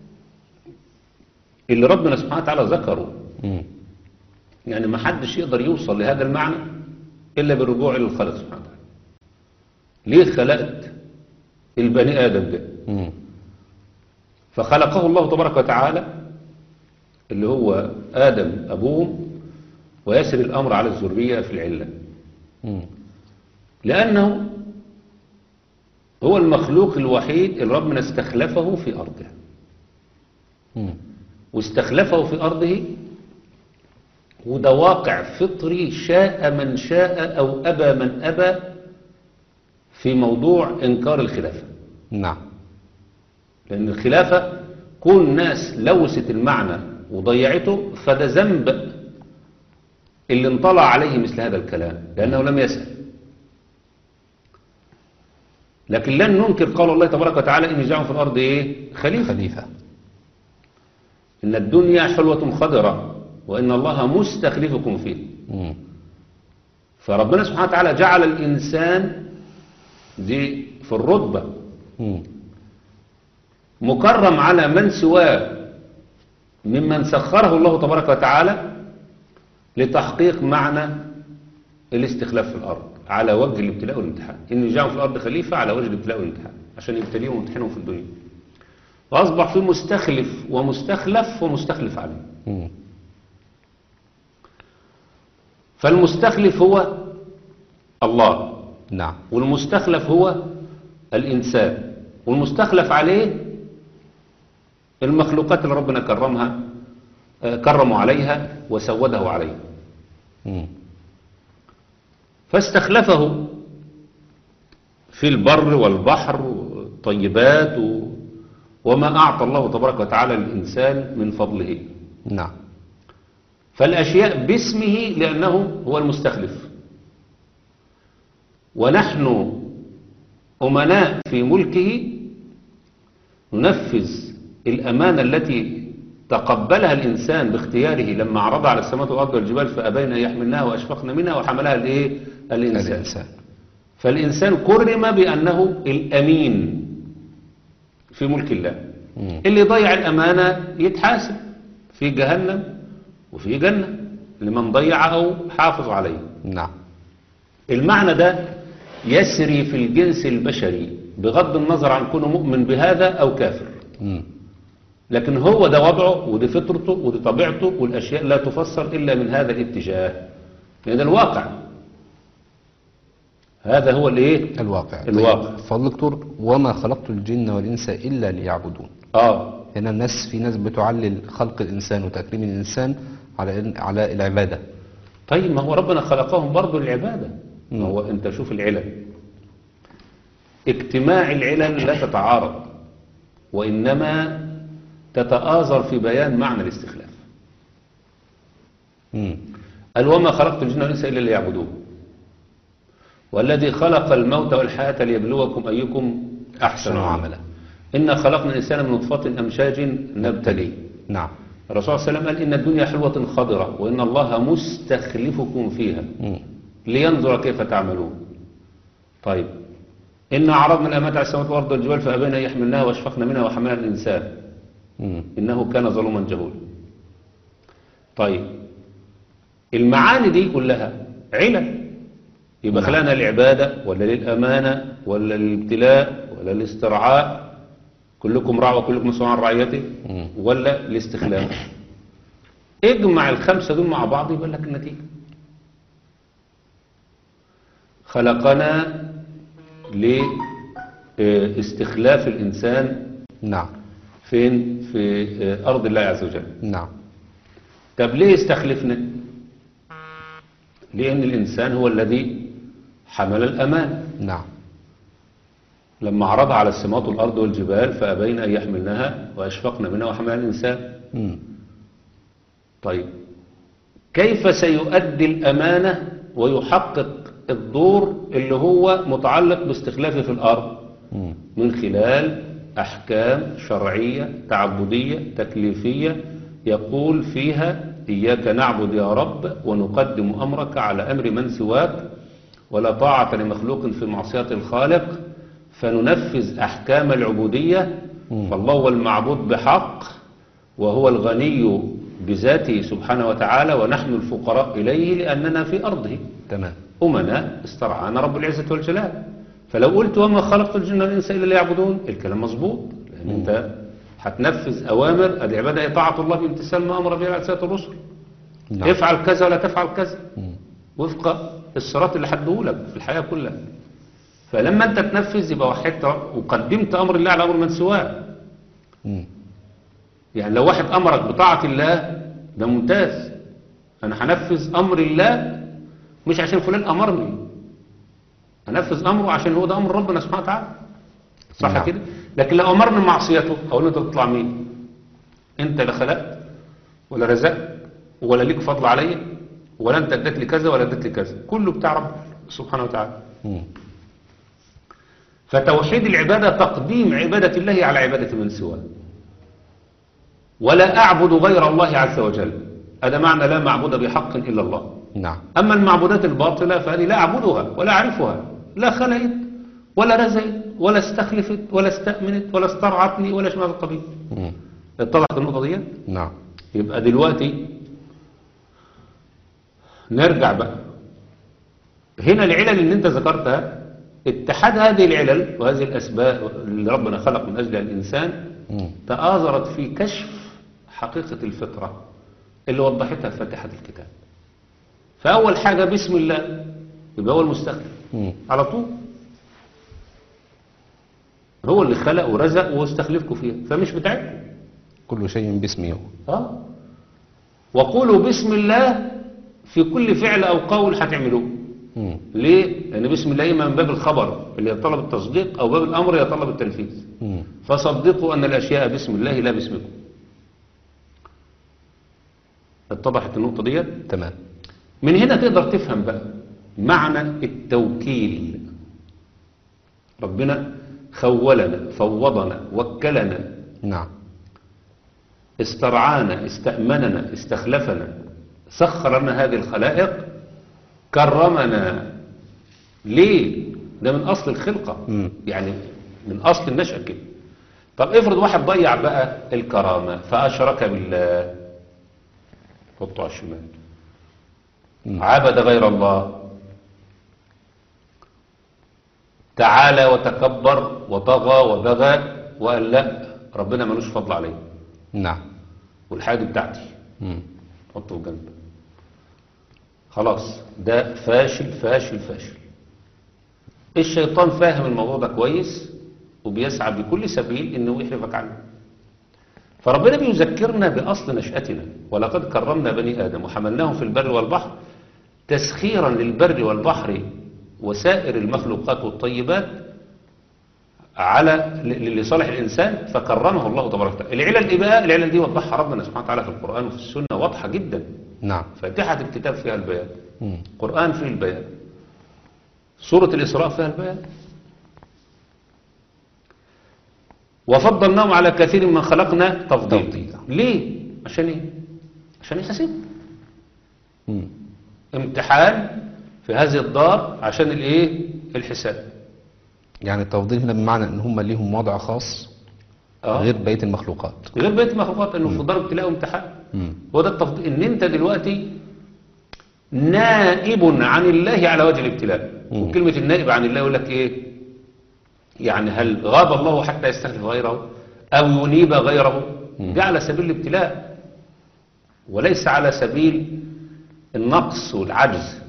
S1: اللي ربنا سبحانه وتعالى ذكره
S2: مم.
S1: يعني ما حدش يقدر يوصل لهذا المعنى إلا بالرجوع إلى الخالق سبحانه وتعالى ليه خلقت البني آدم ده
S2: مم.
S1: فخلقه الله تبارك وتعالى اللي هو آدم أبوهم ويسر الأمر على الذرية في العلة
S2: مم.
S1: لأنه هو المخلوق الوحيد اللي ربنا استخلفه في أرضه
S2: مم.
S1: واستخلفه في أرضه وده واقع فطري شاء من شاء أو أبى من أبى في موضوع إنكار الخلافة
S2: نعم
S1: لأن الخلافة كون ناس لوست المعنى وضيعته فده ذنب اللي انطلع عليه مثل هذا الكلام لأنه لم يسأل لكن لن ننكر قول الله تبارك وتعالى إن جعل في الأرض إيه خليفة
S2: خليفة
S1: إن الدنيا حلوة خضرة وإن الله مستخلفكم فيه
S2: مم.
S1: فربنا سبحانه وتعالى جعل الإنسان دي في الرتبة
S2: مم.
S1: مكرم على من سواه ممن سخره الله تبارك وتعالى لتحقيق معنى الاستخلاف في الأرض على وجه الابتلاء والامتحان إن جاءوا في الأرض خليفة على وجه الابتلاء والامتحان عشان يبتليهم ويمتحنهم في الدنيا فأصبح في مستخلف ومستخلف ومستخلف عليه
S2: مم.
S1: فالمستخلف هو الله
S2: نعم
S1: والمستخلف هو الإنسان والمستخلف عليه المخلوقات اللي ربنا كرمها آه، كرموا عليها وسوده عليها
S2: مم.
S1: فاستخلفه في البر والبحر والطيبات و- وما أعطى الله تبارك وتعالى للإنسان من فضله
S2: نعم
S1: فالأشياء باسمه لأنه هو المستخلف ونحن أمناء في ملكه ننفذ الأمانة التي تقبلها الإنسان باختياره لما عرض على السماوات والأرض والجبال فأبين أن يحملنها وأشفقن منها وحملها الإيه؟ الإنسان
S2: الإنسان
S1: فالإنسان كرم بأنه الأمين في ملك الله
S2: مم.
S1: اللي يضيع الأمانة يتحاسب في جهنم وفي جنة لمن ضيع أو حافظ عليه
S2: نعم
S1: المعنى ده يسري في الجنس البشري بغض النظر عن كونه مؤمن بهذا أو كافر
S2: مم.
S1: لكن هو ده وضعه ودي فطرته ودي طبيعته والأشياء لا تفسر إلا من هذا الاتجاه لأن ده الواقع هذا هو الايه
S2: الواقع
S1: الواقع.
S2: طيب فالدكتور وما خلقت الجن والإنس إلا ليعبدون
S1: اه
S2: هنا الناس في ناس بتعلل خلق الإنسان وتكريم الإنسان على إن- على العبادة
S1: طيب ما هو ربنا خلقهم برضه للعبادة ما هو انت شوف العلل اجتماع العلل لا تتعارض وإنما تتآزر في بيان معنى الاستخلاف
S2: مم.
S1: قال وما خلقت الجن والإنس إلا ليعبدون والذي خلق الموت والحياة ليبلوكم أيكم أحسن عملا إنا خلقنا الإنسان من نطفة أمشاج نبتليه
S2: نعم
S1: الرسول صلى الله عليه وسلم قال إن الدنيا حلوة خضرة وإن الله مستخلفكم فيها
S2: مم.
S1: لينظر كيف تعملون طيب إن عرضنا الأمانة على السماوات والأرض والجبال فأبين أن يحملناها وأشفقنا منها وحملها الإنسان
S2: مم.
S1: إنه كان ظلوما جهولا طيب المعاني دي كلها علل يبقى
S2: نعم.
S1: خلقنا العبادة ولا للأمانة ولا للابتلاء ولا للاسترعاء كلكم راع وكلكم مسؤول عن رعيته
S2: مم.
S1: ولا الاستخلاف اجمع الخمسة دول مع بعض يبقى لك النتيجة خلقنا لاستخلاف الإنسان
S2: نعم
S1: فين في آه، أرض الله عز وجل
S2: نعم
S1: طب ليه استخلفنا لأن الإنسان هو الذي حمل الأمان
S2: نعم
S1: لما عرضها على السماوات والأرض والجبال فأبين أن يحملنها وأشفقنا منها وحملها الإنسان
S2: مم.
S1: طيب كيف سيؤدي الأمانة ويحقق الدور اللي هو متعلق باستخلافه في الأرض
S2: مم.
S1: من خلال أحكام شرعية تعبدية تكليفية يقول فيها إياك نعبد يا رب ونقدم أمرك على أمر من سواك ولا طاعة لمخلوق في معصية الخالق فننفذ أحكام العبودية
S2: مم.
S1: فالله هو المعبود بحق وهو الغني بذاته سبحانه وتعالى ونحن الفقراء إليه لأننا في أرضه
S2: تمام
S1: أمنا استرعانا رب العزة والجلال فلو قلت وما خلقت الجن والإنس إلا ليعبدون الكلام مظبوط لأن أنت هتنفذ أوامر العبادة هي طاعة الله بامتثال ما أمر به على سيادة الرسل
S2: نعم
S1: افعل كذا ولا تفعل كذا
S2: مم.
S1: وفق الصراط اللي حدهولك في الحياة كلها فلما أنت تنفذ يبقى وحدت وقدمت أمر الله على أمر من سواه
S2: مم.
S1: يعني لو واحد أمرك بطاعة الله ده ممتاز أنا هنفذ أمر الله مش عشان فلان أمرني هنفذ أمره عشان هو ده أمر ربنا سبحانه وتعالى صح
S2: نعم.
S1: كده لكن لو أمرني معصيته أقول له أنت تطلع مين أنت لا خلقت ولا رزقت ولا ليك فضل عليا ولا أنت اديت لي كذا ولا اديت لي كذا كله بتاع رب سبحانه وتعالى
S2: مم.
S1: فتوحيد العبادة تقديم عبادة الله على عبادة من سواه ولا أعبد غير الله عز وجل هذا معنى لا معبود بحق إلا الله
S2: نعم
S1: أما المعبودات الباطلة فهذه لا أعبدها ولا أعرفها لا خلقت ولا رزقت ولا استخلفت ولا استأمنت ولا استرعتني ولا شيء من هذا القبيل
S2: مم.
S1: اتضحت النقطة دي
S2: نعم
S1: يبقى دلوقتي نرجع بقى هنا العلل اللي انت ذكرتها اتحاد هذه العلل وهذه الأسباب اللي ربنا خلق من أجلها الإنسان
S2: مم.
S1: تآزرت في كشف حقيقة الفطرة اللي وضحتها فاتحة الكتاب فأول حاجة بسم الله يبقى هو المستخلف
S2: مم.
S1: على طول هو اللي خلق ورزق واستخلفكم فيها فمش بتاعتكم
S2: كل شيء باسمه هو.
S1: اه وقولوا بسم الله في كل فعل أو قول هتعملوه
S2: مم.
S1: ليه؟ لأن بسم الله إما من باب الخبر اللي يطلب التصديق أو باب الأمر يطلب التنفيذ
S2: مم.
S1: فصدقوا أن الأشياء باسم الله لا باسمكم اتضحت النقطة دي
S2: تمام
S1: من هنا تقدر تفهم بقى معنى التوكيل ربنا خولنا فوضنا وكلنا
S2: نعم
S1: استرعانا استأمننا استخلفنا سخر لنا هذه الخلائق كرمنا ليه ده من أصل الخلقة
S2: مم.
S1: يعني من أصل النشأة كده طب افرض واحد ضيع بقى الكرامة فأشرك بالله حطه على الشمال
S2: مم.
S1: عبد غير الله تعالى وتكبر وطغى وبغى وقال لا ربنا ملوش فضل عليه
S2: نعم
S1: والحاجة دي بتاعتي
S2: مم.
S1: حطه جنب خلاص ده فاشل فاشل فاشل الشيطان فاهم الموضوع ده كويس وبيسعى بكل سبيل انه يحرفك عنه فربنا بيذكرنا بأصل نشأتنا ولقد كرمنا بني آدم وحملناهم في البر والبحر تسخيرا للبر والبحر وسائر المخلوقات والطيبات على ل- لصالح الإنسان فكرمه الله تبارك وتعالى العلل إيه بقى العلل دي وضحها ربنا سبحانه وتعالى في القرآن وفي السنة واضحة جدا
S2: نعم
S1: فاتحة الكتاب فيها البيان
S2: مم.
S1: القرآن فيه البيان سورة الإسراء فيها البيان وفضلناهم على كثير من خلقنا تفضيلا
S2: تفضيلا.
S1: ليه؟ عشان ايه؟ عشان يحاسب
S2: مم.
S1: امتحان في هذه الدار عشان الايه؟ الحساب
S2: يعني التفضيل هنا بمعنى ان هم ليهم وضع خاص
S1: آه.
S2: غير بقيه المخلوقات
S1: غير بقية المخلوقات انه في دار ابتلاء وامتحان
S2: مم.
S1: هو ده التفضيل ان انت دلوقتي نائب عن الله على وجه الابتلاء
S2: مم.
S1: وكلمة النائب عن الله يقول لك ايه يعني هل غاب الله حتى يستخلف غيره او ينيب غيره
S2: مم.
S1: ده على سبيل الابتلاء وليس على سبيل النقص والعجز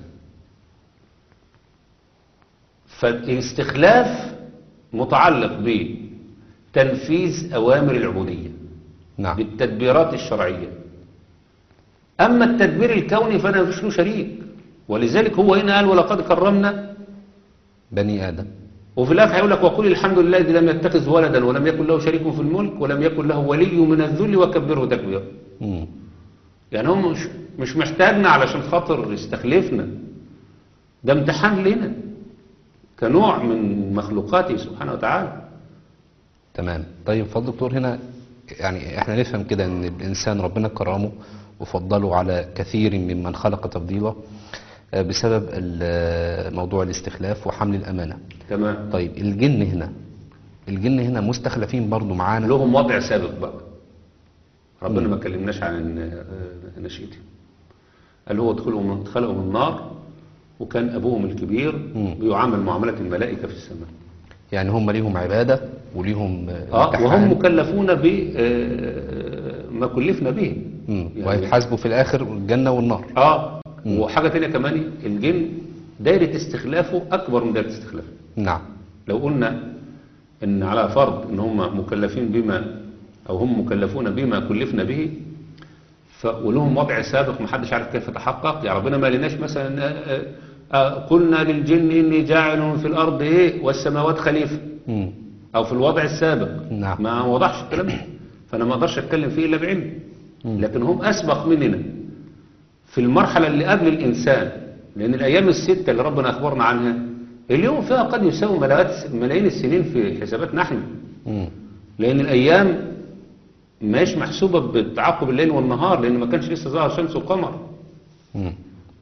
S1: فالاستخلاف متعلق بتنفيذ أوامر العبودية
S2: نعم
S1: بالتدبيرات الشرعية أما التدبير الكوني فأنا مفيش له شريك ولذلك هو هنا قال ولقد كرمنا
S2: بني ادم
S1: وفي الآخر هيقول لك وقل الحمد لله الذي لم يتخذ ولدا ولم يكن له شريك في الملك ولم يكن له ولي من الذل وكبره تكبيرا
S2: مم.
S1: يعني هو مش مش محتاجنا علشان خاطر يستخلفنا ده امتحان لنا كنوع من مخلوقاته سبحانه وتعالى
S2: تمام طيب فضل دكتور هنا يعني احنا نفهم كده ان الانسان ربنا كرمه وفضله على كثير ممن خلق تفضيلا آه، بسبب ال- موضوع الاستخلاف وحمل الامانه
S1: تمام
S2: طيب الجن هنا الجن هنا مستخلفين برضو معانا
S1: لهم وضع سابق بقى ربنا ما كلمناش عن الن- آه، نشيتهم قال هو ادخلوا من اتخلقوا من النار وكان ابوهم الكبير
S2: مم.
S1: بيعامل معامله الملائكه في السماء
S2: يعني هم ليهم عباده وليهم آه،
S1: اه
S2: امتحان.
S1: وهم مكلفون بما كلفنا به
S2: مم.
S1: يعني-
S2: وهيتحاسبوا في الاخر الجنه والنار
S1: اه وحاجه ثانيه كمان الجن دايره استخلافه اكبر من دايره استخلافه
S2: نعم
S1: لو قلنا ان على فرض ان هم مكلفين بما او هم مكلفون بما كلفنا به ف ولهم وضع سابق محدش عارف كيف يتحقق يعني ربنا ما لناش مثلا آه، آه، قلنا للجن اني جاعل في الارض ايه والسماوات خليفه
S2: مم.
S1: او في الوضع السابق
S2: نعم.
S1: ما وضحش الكلام ده فانا ما اقدرش اتكلم فيه الا بعلم لكن هم اسبق مننا في المرحله اللي قبل الانسان لان الايام السته اللي ربنا اخبرنا عنها اليوم فيها قد يساوي ملايات ملايين السنين في حساباتنا احنا
S2: مم.
S1: لان الايام مش محسوبه بتعاقب الليل والنهار لان ما كانش لسه ظهر شمس وقمر
S2: مم.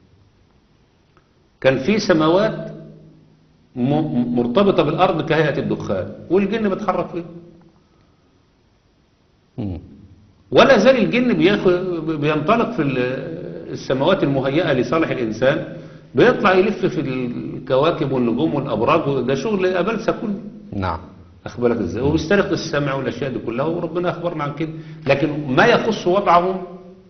S1: كان في سماوات م- مرتبطه بالارض كهيئه الدخان والجن بيتحرك فيها
S2: مم.
S1: ولا زال الجن بياخد بينطلق في ال- السماوات المهيئة لصالح الإنسان بيطلع يلف في الكواكب والنجوم والأبراج ده شغل أبلسة كله
S2: نعم
S1: أخبرك إزاي وبيسترق السمع والأشياء دي كلها وربنا أخبرنا عن كده لكن ما يخص وضعهم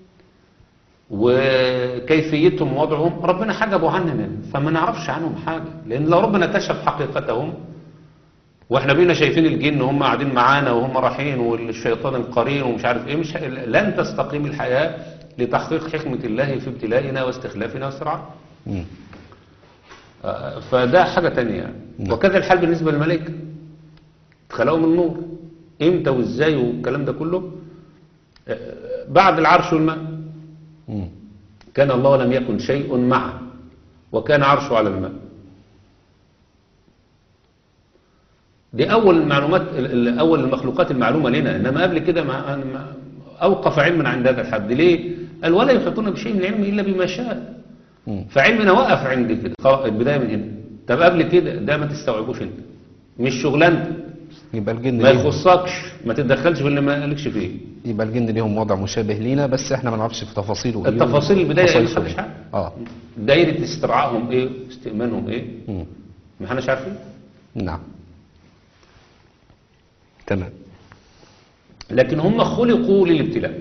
S1: وكيفيتهم ووضعهم ربنا حجبوا عننا فما نعرفش عنهم حاجة لأن لو ربنا كشف حقيقتهم واحنا بينا شايفين الجن هم قاعدين معانا وهم رايحين والشيطان القرين ومش عارف ايه مش ه- لن تستقيم الحياة لتحقيق حكمة الله في ابتلائنا واستخلافنا واسترعاء
S2: مم.
S1: آه، فده حاجة تانية يعني
S2: نعم.
S1: وكذا الحال بالنسبة للملائكة اتخلقوا من نور امتى وازاي والكلام ده كله آه، بعد العرش والماء
S2: مم.
S1: كان الله لم يكن شيء معه وكان عرشه على الماء دي أول المعلومات ال- ال- أول المخلوقات المعلومة لنا إنما قبل كده ما ما- أوقف علمنا عند هذا الحد ليه؟ قال ولا يحيطون بشيء من العلم إلا بما شاء
S2: مم.
S1: فعلمنا وقف عند كده خلاص البداية من هنا طب قبل كده ده ما تستوعبوش أنت مش شغلانتك
S2: يبقى الجن
S1: ما
S2: ليهم
S1: يخصكش ما تتدخلش في اللي ما قالكش فيه
S2: يبقى الجن ليهم وضع مشابه لينا بس احنا ما نعرفش في تفاصيله ايه
S1: التفاصيل البداية إيه؟
S2: خصائصه
S1: محدش عارف.
S2: اه
S1: دايرة استرعائهم إيه استئمانهم إيه
S2: مم.
S1: ما احناش عارفين
S2: نعم تمام
S1: لكن هم خلقوا للابتلاء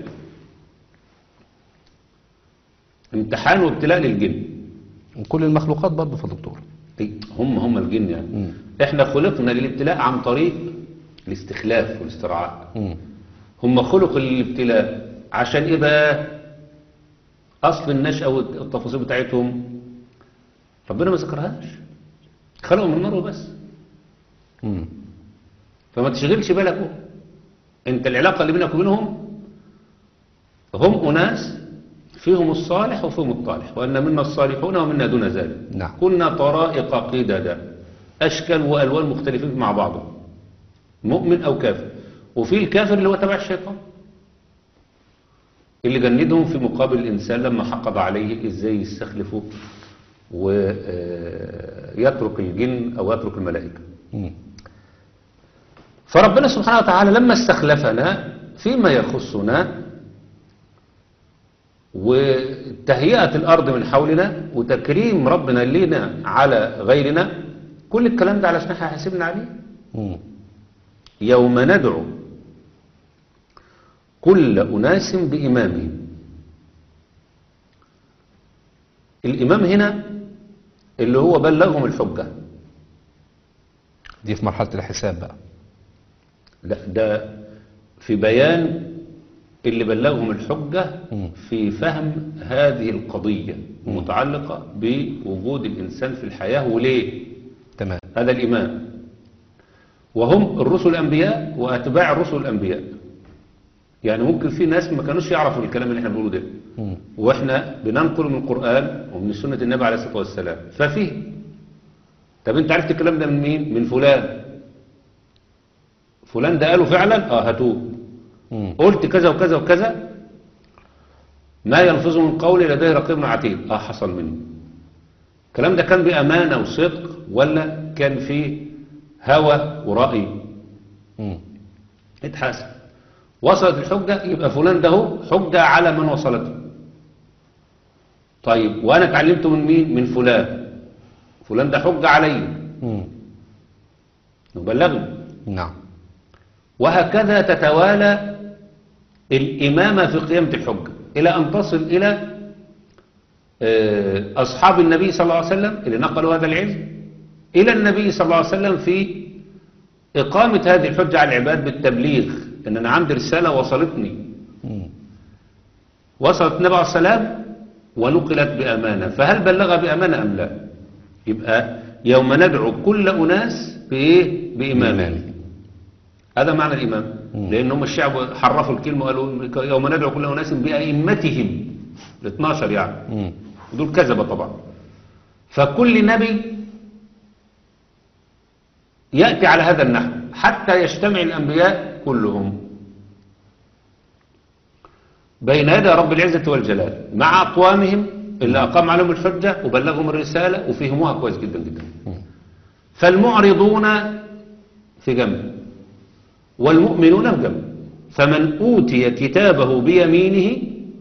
S1: امتحان وابتلاء للجن
S2: وكل المخلوقات برضه في دكتور
S1: هم هم الجن يعني
S2: مم.
S1: احنا خلقنا للابتلاء عن طريق الاستخلاف والاسترعاء
S2: مم.
S1: هم خلقوا للابتلاء عشان ايه بقى اصل النشأة والتفاصيل بتاعتهم ربنا ما ذكرهاش خلقوا من نار وبس
S2: مم.
S1: فما تشغلش بالك هو. انت العلاقة اللي بينك وبينهم هم أناس فيهم الصالح وفيهم الطالح وأن منا الصالحون ومنا دون ذلك
S2: نعم.
S1: كنا طرائق قددا أشكال وألوان مختلفين مع بعضهم مؤمن أو كافر وفي الكافر اللي هو تبع الشيطان اللي جندهم في مقابل الإنسان لما حقد عليه إزاي يستخلفه ويترك الجن أو يترك الملائكة
S2: مم.
S1: فربنا سبحانه وتعالى لما استخلفنا فيما يخصنا وتهيئة الأرض من حولنا وتكريم ربنا لنا على غيرنا كل الكلام ده علشان احنا حاسبنا عليه
S2: مم.
S1: يوم ندعو كل أناس بإمامهم الإمام هنا اللي هو بلغهم الحجة
S2: دي في مرحلة الحساب بقى
S1: لا ده في بيان اللي بلغهم الحجة
S2: مم.
S1: في فهم هذه القضية المتعلقة بوجود الإنسان في الحياة وليه
S2: تمام
S1: هذا الإمام وهم الرسل الأنبياء وأتباع الرسل الأنبياء يعني ممكن في ناس ما كانوش يعرفوا الكلام اللي احنا بنقوله ده
S2: مم.
S1: واحنا بننقل من القرآن ومن سنة النبي عليه الصلاة والسلام ففيه طب انت عرفت الكلام ده من مين من فلان فلان ده قاله فعلا اه هاتوه
S2: مم.
S1: قلت كذا وكذا وكذا ما يلفظ من قول لديه رقيب عتيد اه حصل منه الكلام ده كان بأمانة وصدق ولا كان فيه هوى ورأي
S2: مم.
S1: اتحاسب وصلت الحجة يبقى فلان ده هو حجة على من وصلته طيب وانا اتعلمته من مين من فلان فلان ده حجة علي
S2: مم.
S1: نبلغه
S2: نعم
S1: وهكذا تتوالى الإمامة في قيامة الحجة إلى أن تصل إلى آه، أصحاب النبي صلى الله عليه وسلم اللي نقلوا هذا العلم إلى النبي صلى الله عليه وسلم في إقامة هذه الحجة على العباد بالتبليغ إن أنا عندي رسالة وصلتني
S2: مم.
S1: وصلت النبي عليه السلام ونقلت بأمانة فهل بلغ بأمانة أم لا يبقى يوم ندعو كل أناس بإيه بإمام
S2: بإمام.
S1: هذا معنى الإمام
S2: مم.
S1: لأن هم الشعب حرفوا الكلمة وقالوا يوم ندعو كل أناس بأئمتهم ال 12 يعني
S2: مم.
S1: دول كذبة طبعا فكل نبي يأتي على هذا النحو حتى يجتمع الأنبياء كلهم بين يدي رب العزة والجلال مع أقوامهم اللي أقام عليهم الحجة وبلغهم الرسالة وفهموها كويس جدا جدا
S2: مم.
S1: فالمعرضون في جنب والمؤمنون في جنب فمن أوتي كتابه بيمينه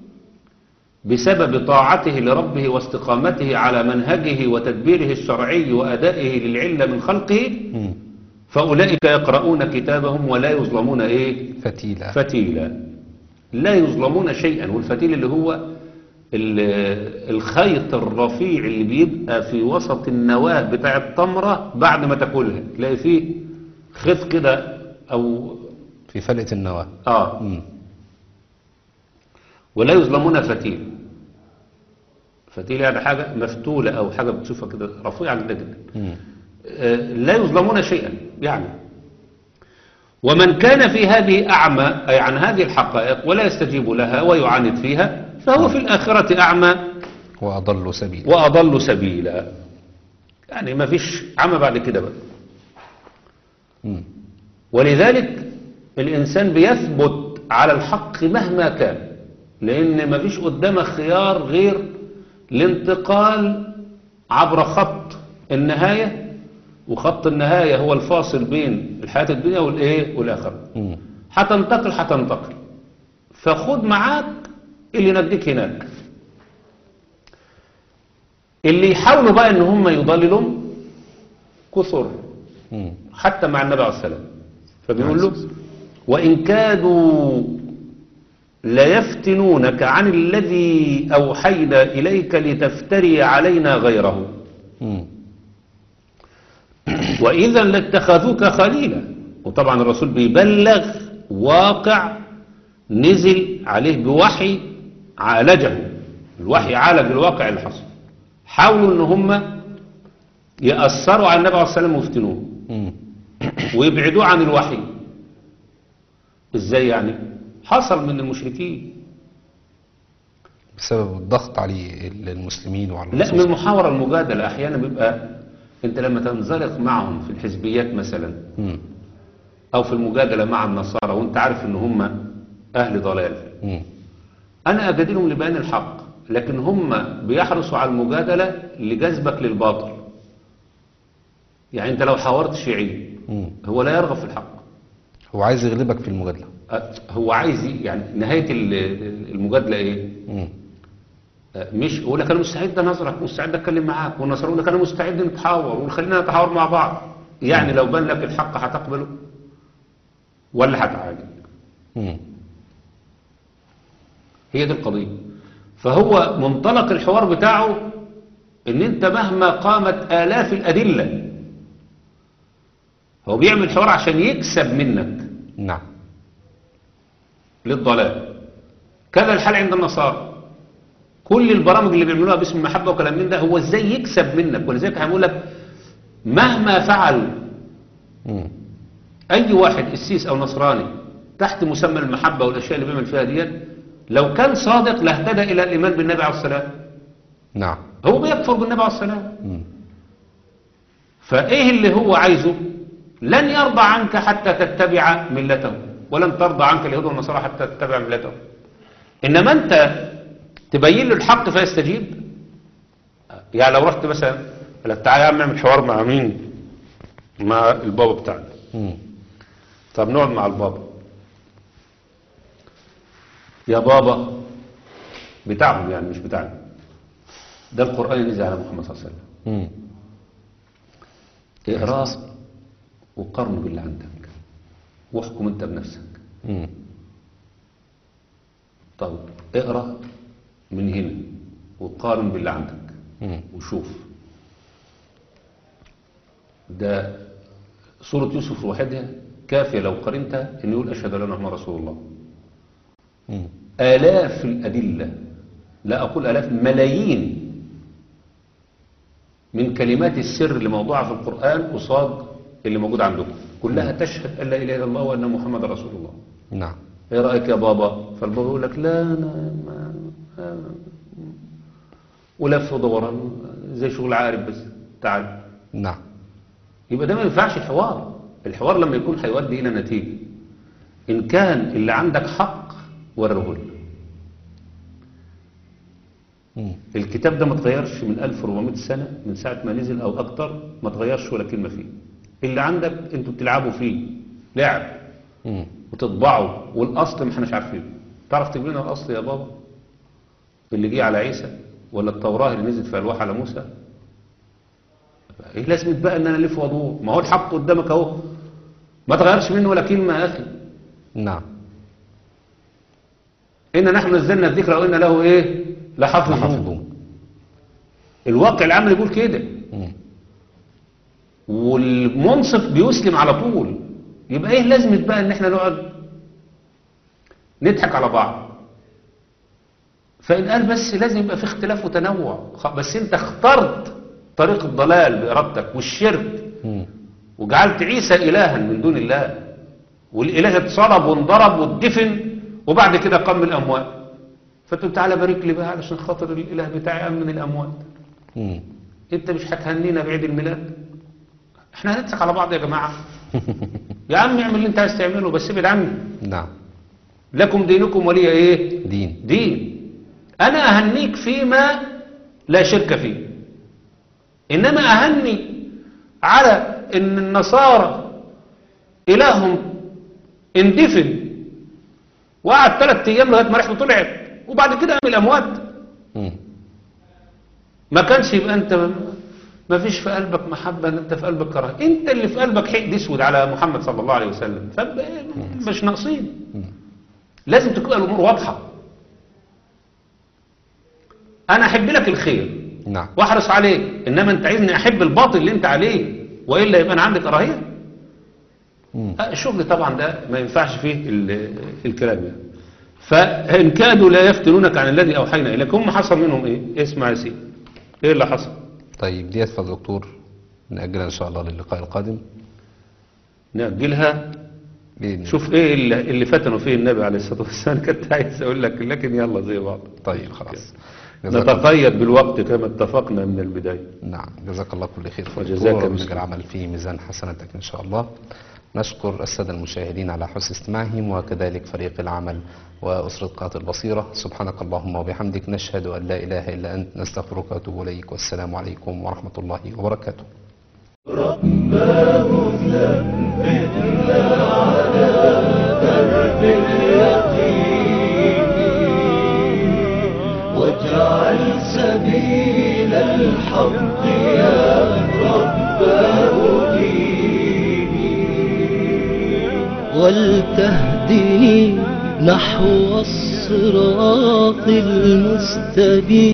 S1: بسبب طاعته لربه واستقامته على منهجه وتدبيره الشرعي وأدائه للعلة من خلقه
S2: مم.
S1: فأولئك يقرؤون كتابهم ولا يظلمون إيه
S2: فتيلة
S1: فتيلا لا يظلمون شيئا والفتيل اللي هو ال- الخيط الرفيع اللي بيبقى في وسط النواة بتاع التمرة بعد ما تاكلها تلاقي فيه خيط كده أو
S2: في فلقة النواة
S1: آه
S2: مم.
S1: ولا يظلمون فتيل فتيجي يعني حاجة مفتولة أو حاجة بتشوفها كده رفيعة جدا جدا
S2: مم.
S1: آه، لا يظلمون شيئا يعني ومن كان في هذه أعمى أي عن هذه الحقائق ولا يستجيب لها ويعاند فيها فهو في الآخرة أعمى
S2: وأضل سبيلا
S1: وأضل سبيلا يعني ما فيش عمى بعد كده بقى
S2: مم.
S1: ولذلك الإنسان بيثبت على الحق مهما كان لأن ما فيش قدامه خيار غير الانتقال عبر خط النهاية وخط النهاية هو الفاصل بين الحياة الدنيا والإيه والآخرة
S2: مم.
S1: هتنتقل هتنتقل فخد معاك اللي ينجيك هناك اللي يحاولوا بقى ان هم يضللوا كثر
S2: مم.
S1: حتى مع النبي عليه السلام فبيقول له
S2: عليه الصلاة
S1: وإن كادوا ليفتنونك عن الذي أوحينا إليك لتفتري علينا غيره
S2: مم.
S1: وإذا لاتخذوك خليلا وطبعا الرسول بيبلغ واقع نزل عليه بوحي عالجه الوحي عالج الواقع اللي حصل حاولوا ان هم يأثروا على النبي عليه الصلاة والسلام ويفتنوه
S2: مم.
S1: ويبعدوه عن الوحي ازاي يعني حصل من المشركين
S2: بسبب الضغط على المسلمين وعلى
S1: لا من
S2: الرسول
S1: المحاورة المجادلة احيانا بيبقى انت لما تنزلق معهم في الحزبيات مثلا
S2: مم.
S1: او في المجادلة مع النصارى وانت عارف ان هم اهل ضلال
S2: مم.
S1: انا اجادلهم لبيان الحق لكن هم بيحرصوا على المجادلة لجذبك للباطل يعني انت لو حاورت شيعي
S2: مم.
S1: هو لا يرغب في الحق
S2: هو عايز يغلبك في المجادلة
S1: أه، هو عايز ي- يعني نهاية ال- المجادلة ايه
S2: مم.
S1: أه، مش يقول لك انا مستعد انظرك مستعد اتكلم معاك والنصارى يقول لك انا مستعد نتحاور وخلينا نتحاور مع بعض يعني لو بان لك الحق هتقبله ولا هتعاند
S2: مم.
S1: هي دي القضية فهو منطلق الحوار بتاعه ان انت مهما قامت آلاف الأدلة هو بيعمل حوار عشان يكسب منك
S2: نعم
S1: للضلال كذا الحال عند النصارى كل البرامج اللي بيعملوها باسم المحبة وكلام من ده هو ازاي يكسب منك ولذلك هنقول لك مهما فعل
S2: مم.
S1: اي واحد قسيس او نصراني تحت مسمى المحبة والاشياء اللي بيعمل فيها ديت لو كان صادق لاهتدى الى الايمان بالنبي عليه السلام
S2: نعم
S1: هو بيكفر بالنبي عليه السلام
S2: مم.
S1: فايه اللي هو عايزه لن يرضى عنك حتى تتبع ملته ولن ترضى عنك اليهود والنصارى حتى تتبع ملته انما انت تبين له الحق فيستجيب يعني لو رحت مثلا قال لك تعالى يا عم نعمل حوار مع مين مع البابا بتاعنا
S2: مم.
S1: طب نقعد مع البابا يا بابا بتاعهم يعني مش بتاعنا ده القرآن اللي نزل على محمد صلى الله عليه وسلم
S2: مم.
S1: اقراه وقارنه باللي عندك واحكم انت بنفسك
S2: مم.
S1: طيب اقرا من هنا وقارن باللي عندك
S2: مم.
S1: وشوف ده سورة يوسف لوحدها كافية لو قرنتها ان يقول اشهد ان لا اله الا الله رسول الله
S2: مم.
S1: آلاف الأدلة لا أقول آلاف ملايين من كلمات السر اللي موضوعة في القرآن قصاد اللي موجود عندكم كلها تشهد أن لا إله إلا الله وأن محمد رسول الله
S2: نعم
S1: ايه رأيك يا بابا فالبابا يقول لك لا أنا ما ما- ولف ودوران زي شغل عارف بس تعال
S2: نعم
S1: يبقى ده ما ينفعش الحوار الحوار لما يكون هيؤدي إلى نتيجة إن كان اللي عندك حق وريه لنا
S2: مم.
S1: الكتاب ده ما اتغيرش من 1400 سنة من ساعة ما نزل أو أكتر ما اتغيرش ولا كلمة فيه اللي عندك انتوا بتلعبوا فيه لعب
S2: مم.
S1: وتطبعوا والأصل ما احناش عارفينه تعرف تجيب لنا الأصل يا بابا اللي جه على عيسى ولا التوراة اللي نزلت في ألواح على موسى ايه لازمة بقى ان انا الف وادور ما هو الحق قدامك اهو ما تغيرش منه ولا كلمة يا اخي
S2: نعم
S1: إن نحن نزلنا الذكر وإن له إيه لحافظون
S2: لحافظون
S1: الواقع العام يقول كده
S2: مم.
S1: والمنصف بيسلم على طول يبقى ايه لازمة بقى ان احنا نقعد نضحك على بعض فإن قال بس لازم يبقى في اختلاف وتنوع خ- بس انت اخترت طريق الضلال بإرادتك والشرك
S2: مم.
S1: وجعلت عيسى إلها من دون الله والإله اتصلب وانضرب واتدفن وبعد كده قام من الأموات فتقول تعالى بارك لي بقى علشان خاطر الإله بتاعي قام من الأموات
S2: مم.
S1: انت مش هتهنينا بعيد الميلاد احنا هنضحك على بعض يا جماعة يا عم اعمل اللي انت عايز تعمله بس ابعد عني
S2: نعم
S1: لكم دينكم ولي ايه
S2: دين
S1: دين انا اهنيك فيما لا شرك فيه انما اهني على ان النصارى الههم اندفن وقعد ثلاث ايام لغايه ما ريحته طلعت وبعد كده قام الاموات
S2: مم.
S1: ما كانش يبقى انت ما فيش في قلبك محبة ان انت في قلبك كراهية انت اللي في قلبك حقد اسود على محمد صلى الله عليه وسلم فمش ناقصين لازم تكون الامور واضحة انا احب لك الخير
S2: نعم
S1: واحرص عليه انما انت عايزني احب الباطل اللي انت عليه والا يبقى انا عندك كراهية
S2: مم.
S1: آه، الشغل طبعا ده ما ينفعش فيه ال- الكلام يعني فإن كادوا لا يفتنونك عن الذي أوحينا إليك هم حصل منهم إيه اسمع يا سيدي إيه اللي حصل
S2: طيب ديت فالدكتور نأجلها إن شاء الله للقاء القادم
S1: نأجلها
S2: بإذن الله.
S1: شوف ايه اللي, اللي فتنوا فيه النبي عليه الصلاة والسلام كنت عايز اقول لك لكن يلا زي بعض
S2: طيب خلاص جزاك الله-
S1: نتقيد بالوقت كما اتفقنا من البداية
S2: نعم جزاك الله كل خير
S1: وجزاك
S2: وربنا
S1: مثل.
S2: يجعل العمل في ميزان حسناتك إن شاء الله نشكر السادة المشاهدين على حسن استماعهم وكذلك فريق العمل وأسرة قناة البصيرة سبحانك اللهم وبحمدك نشهد أن لا إله إلا أنت نستغفرك ونتوب إليك والسلام عليكم ورحمة الله وبركاته
S3: واجعل سبيل الحق يا رباه ديني ولتهدني نحو الصراط المستبين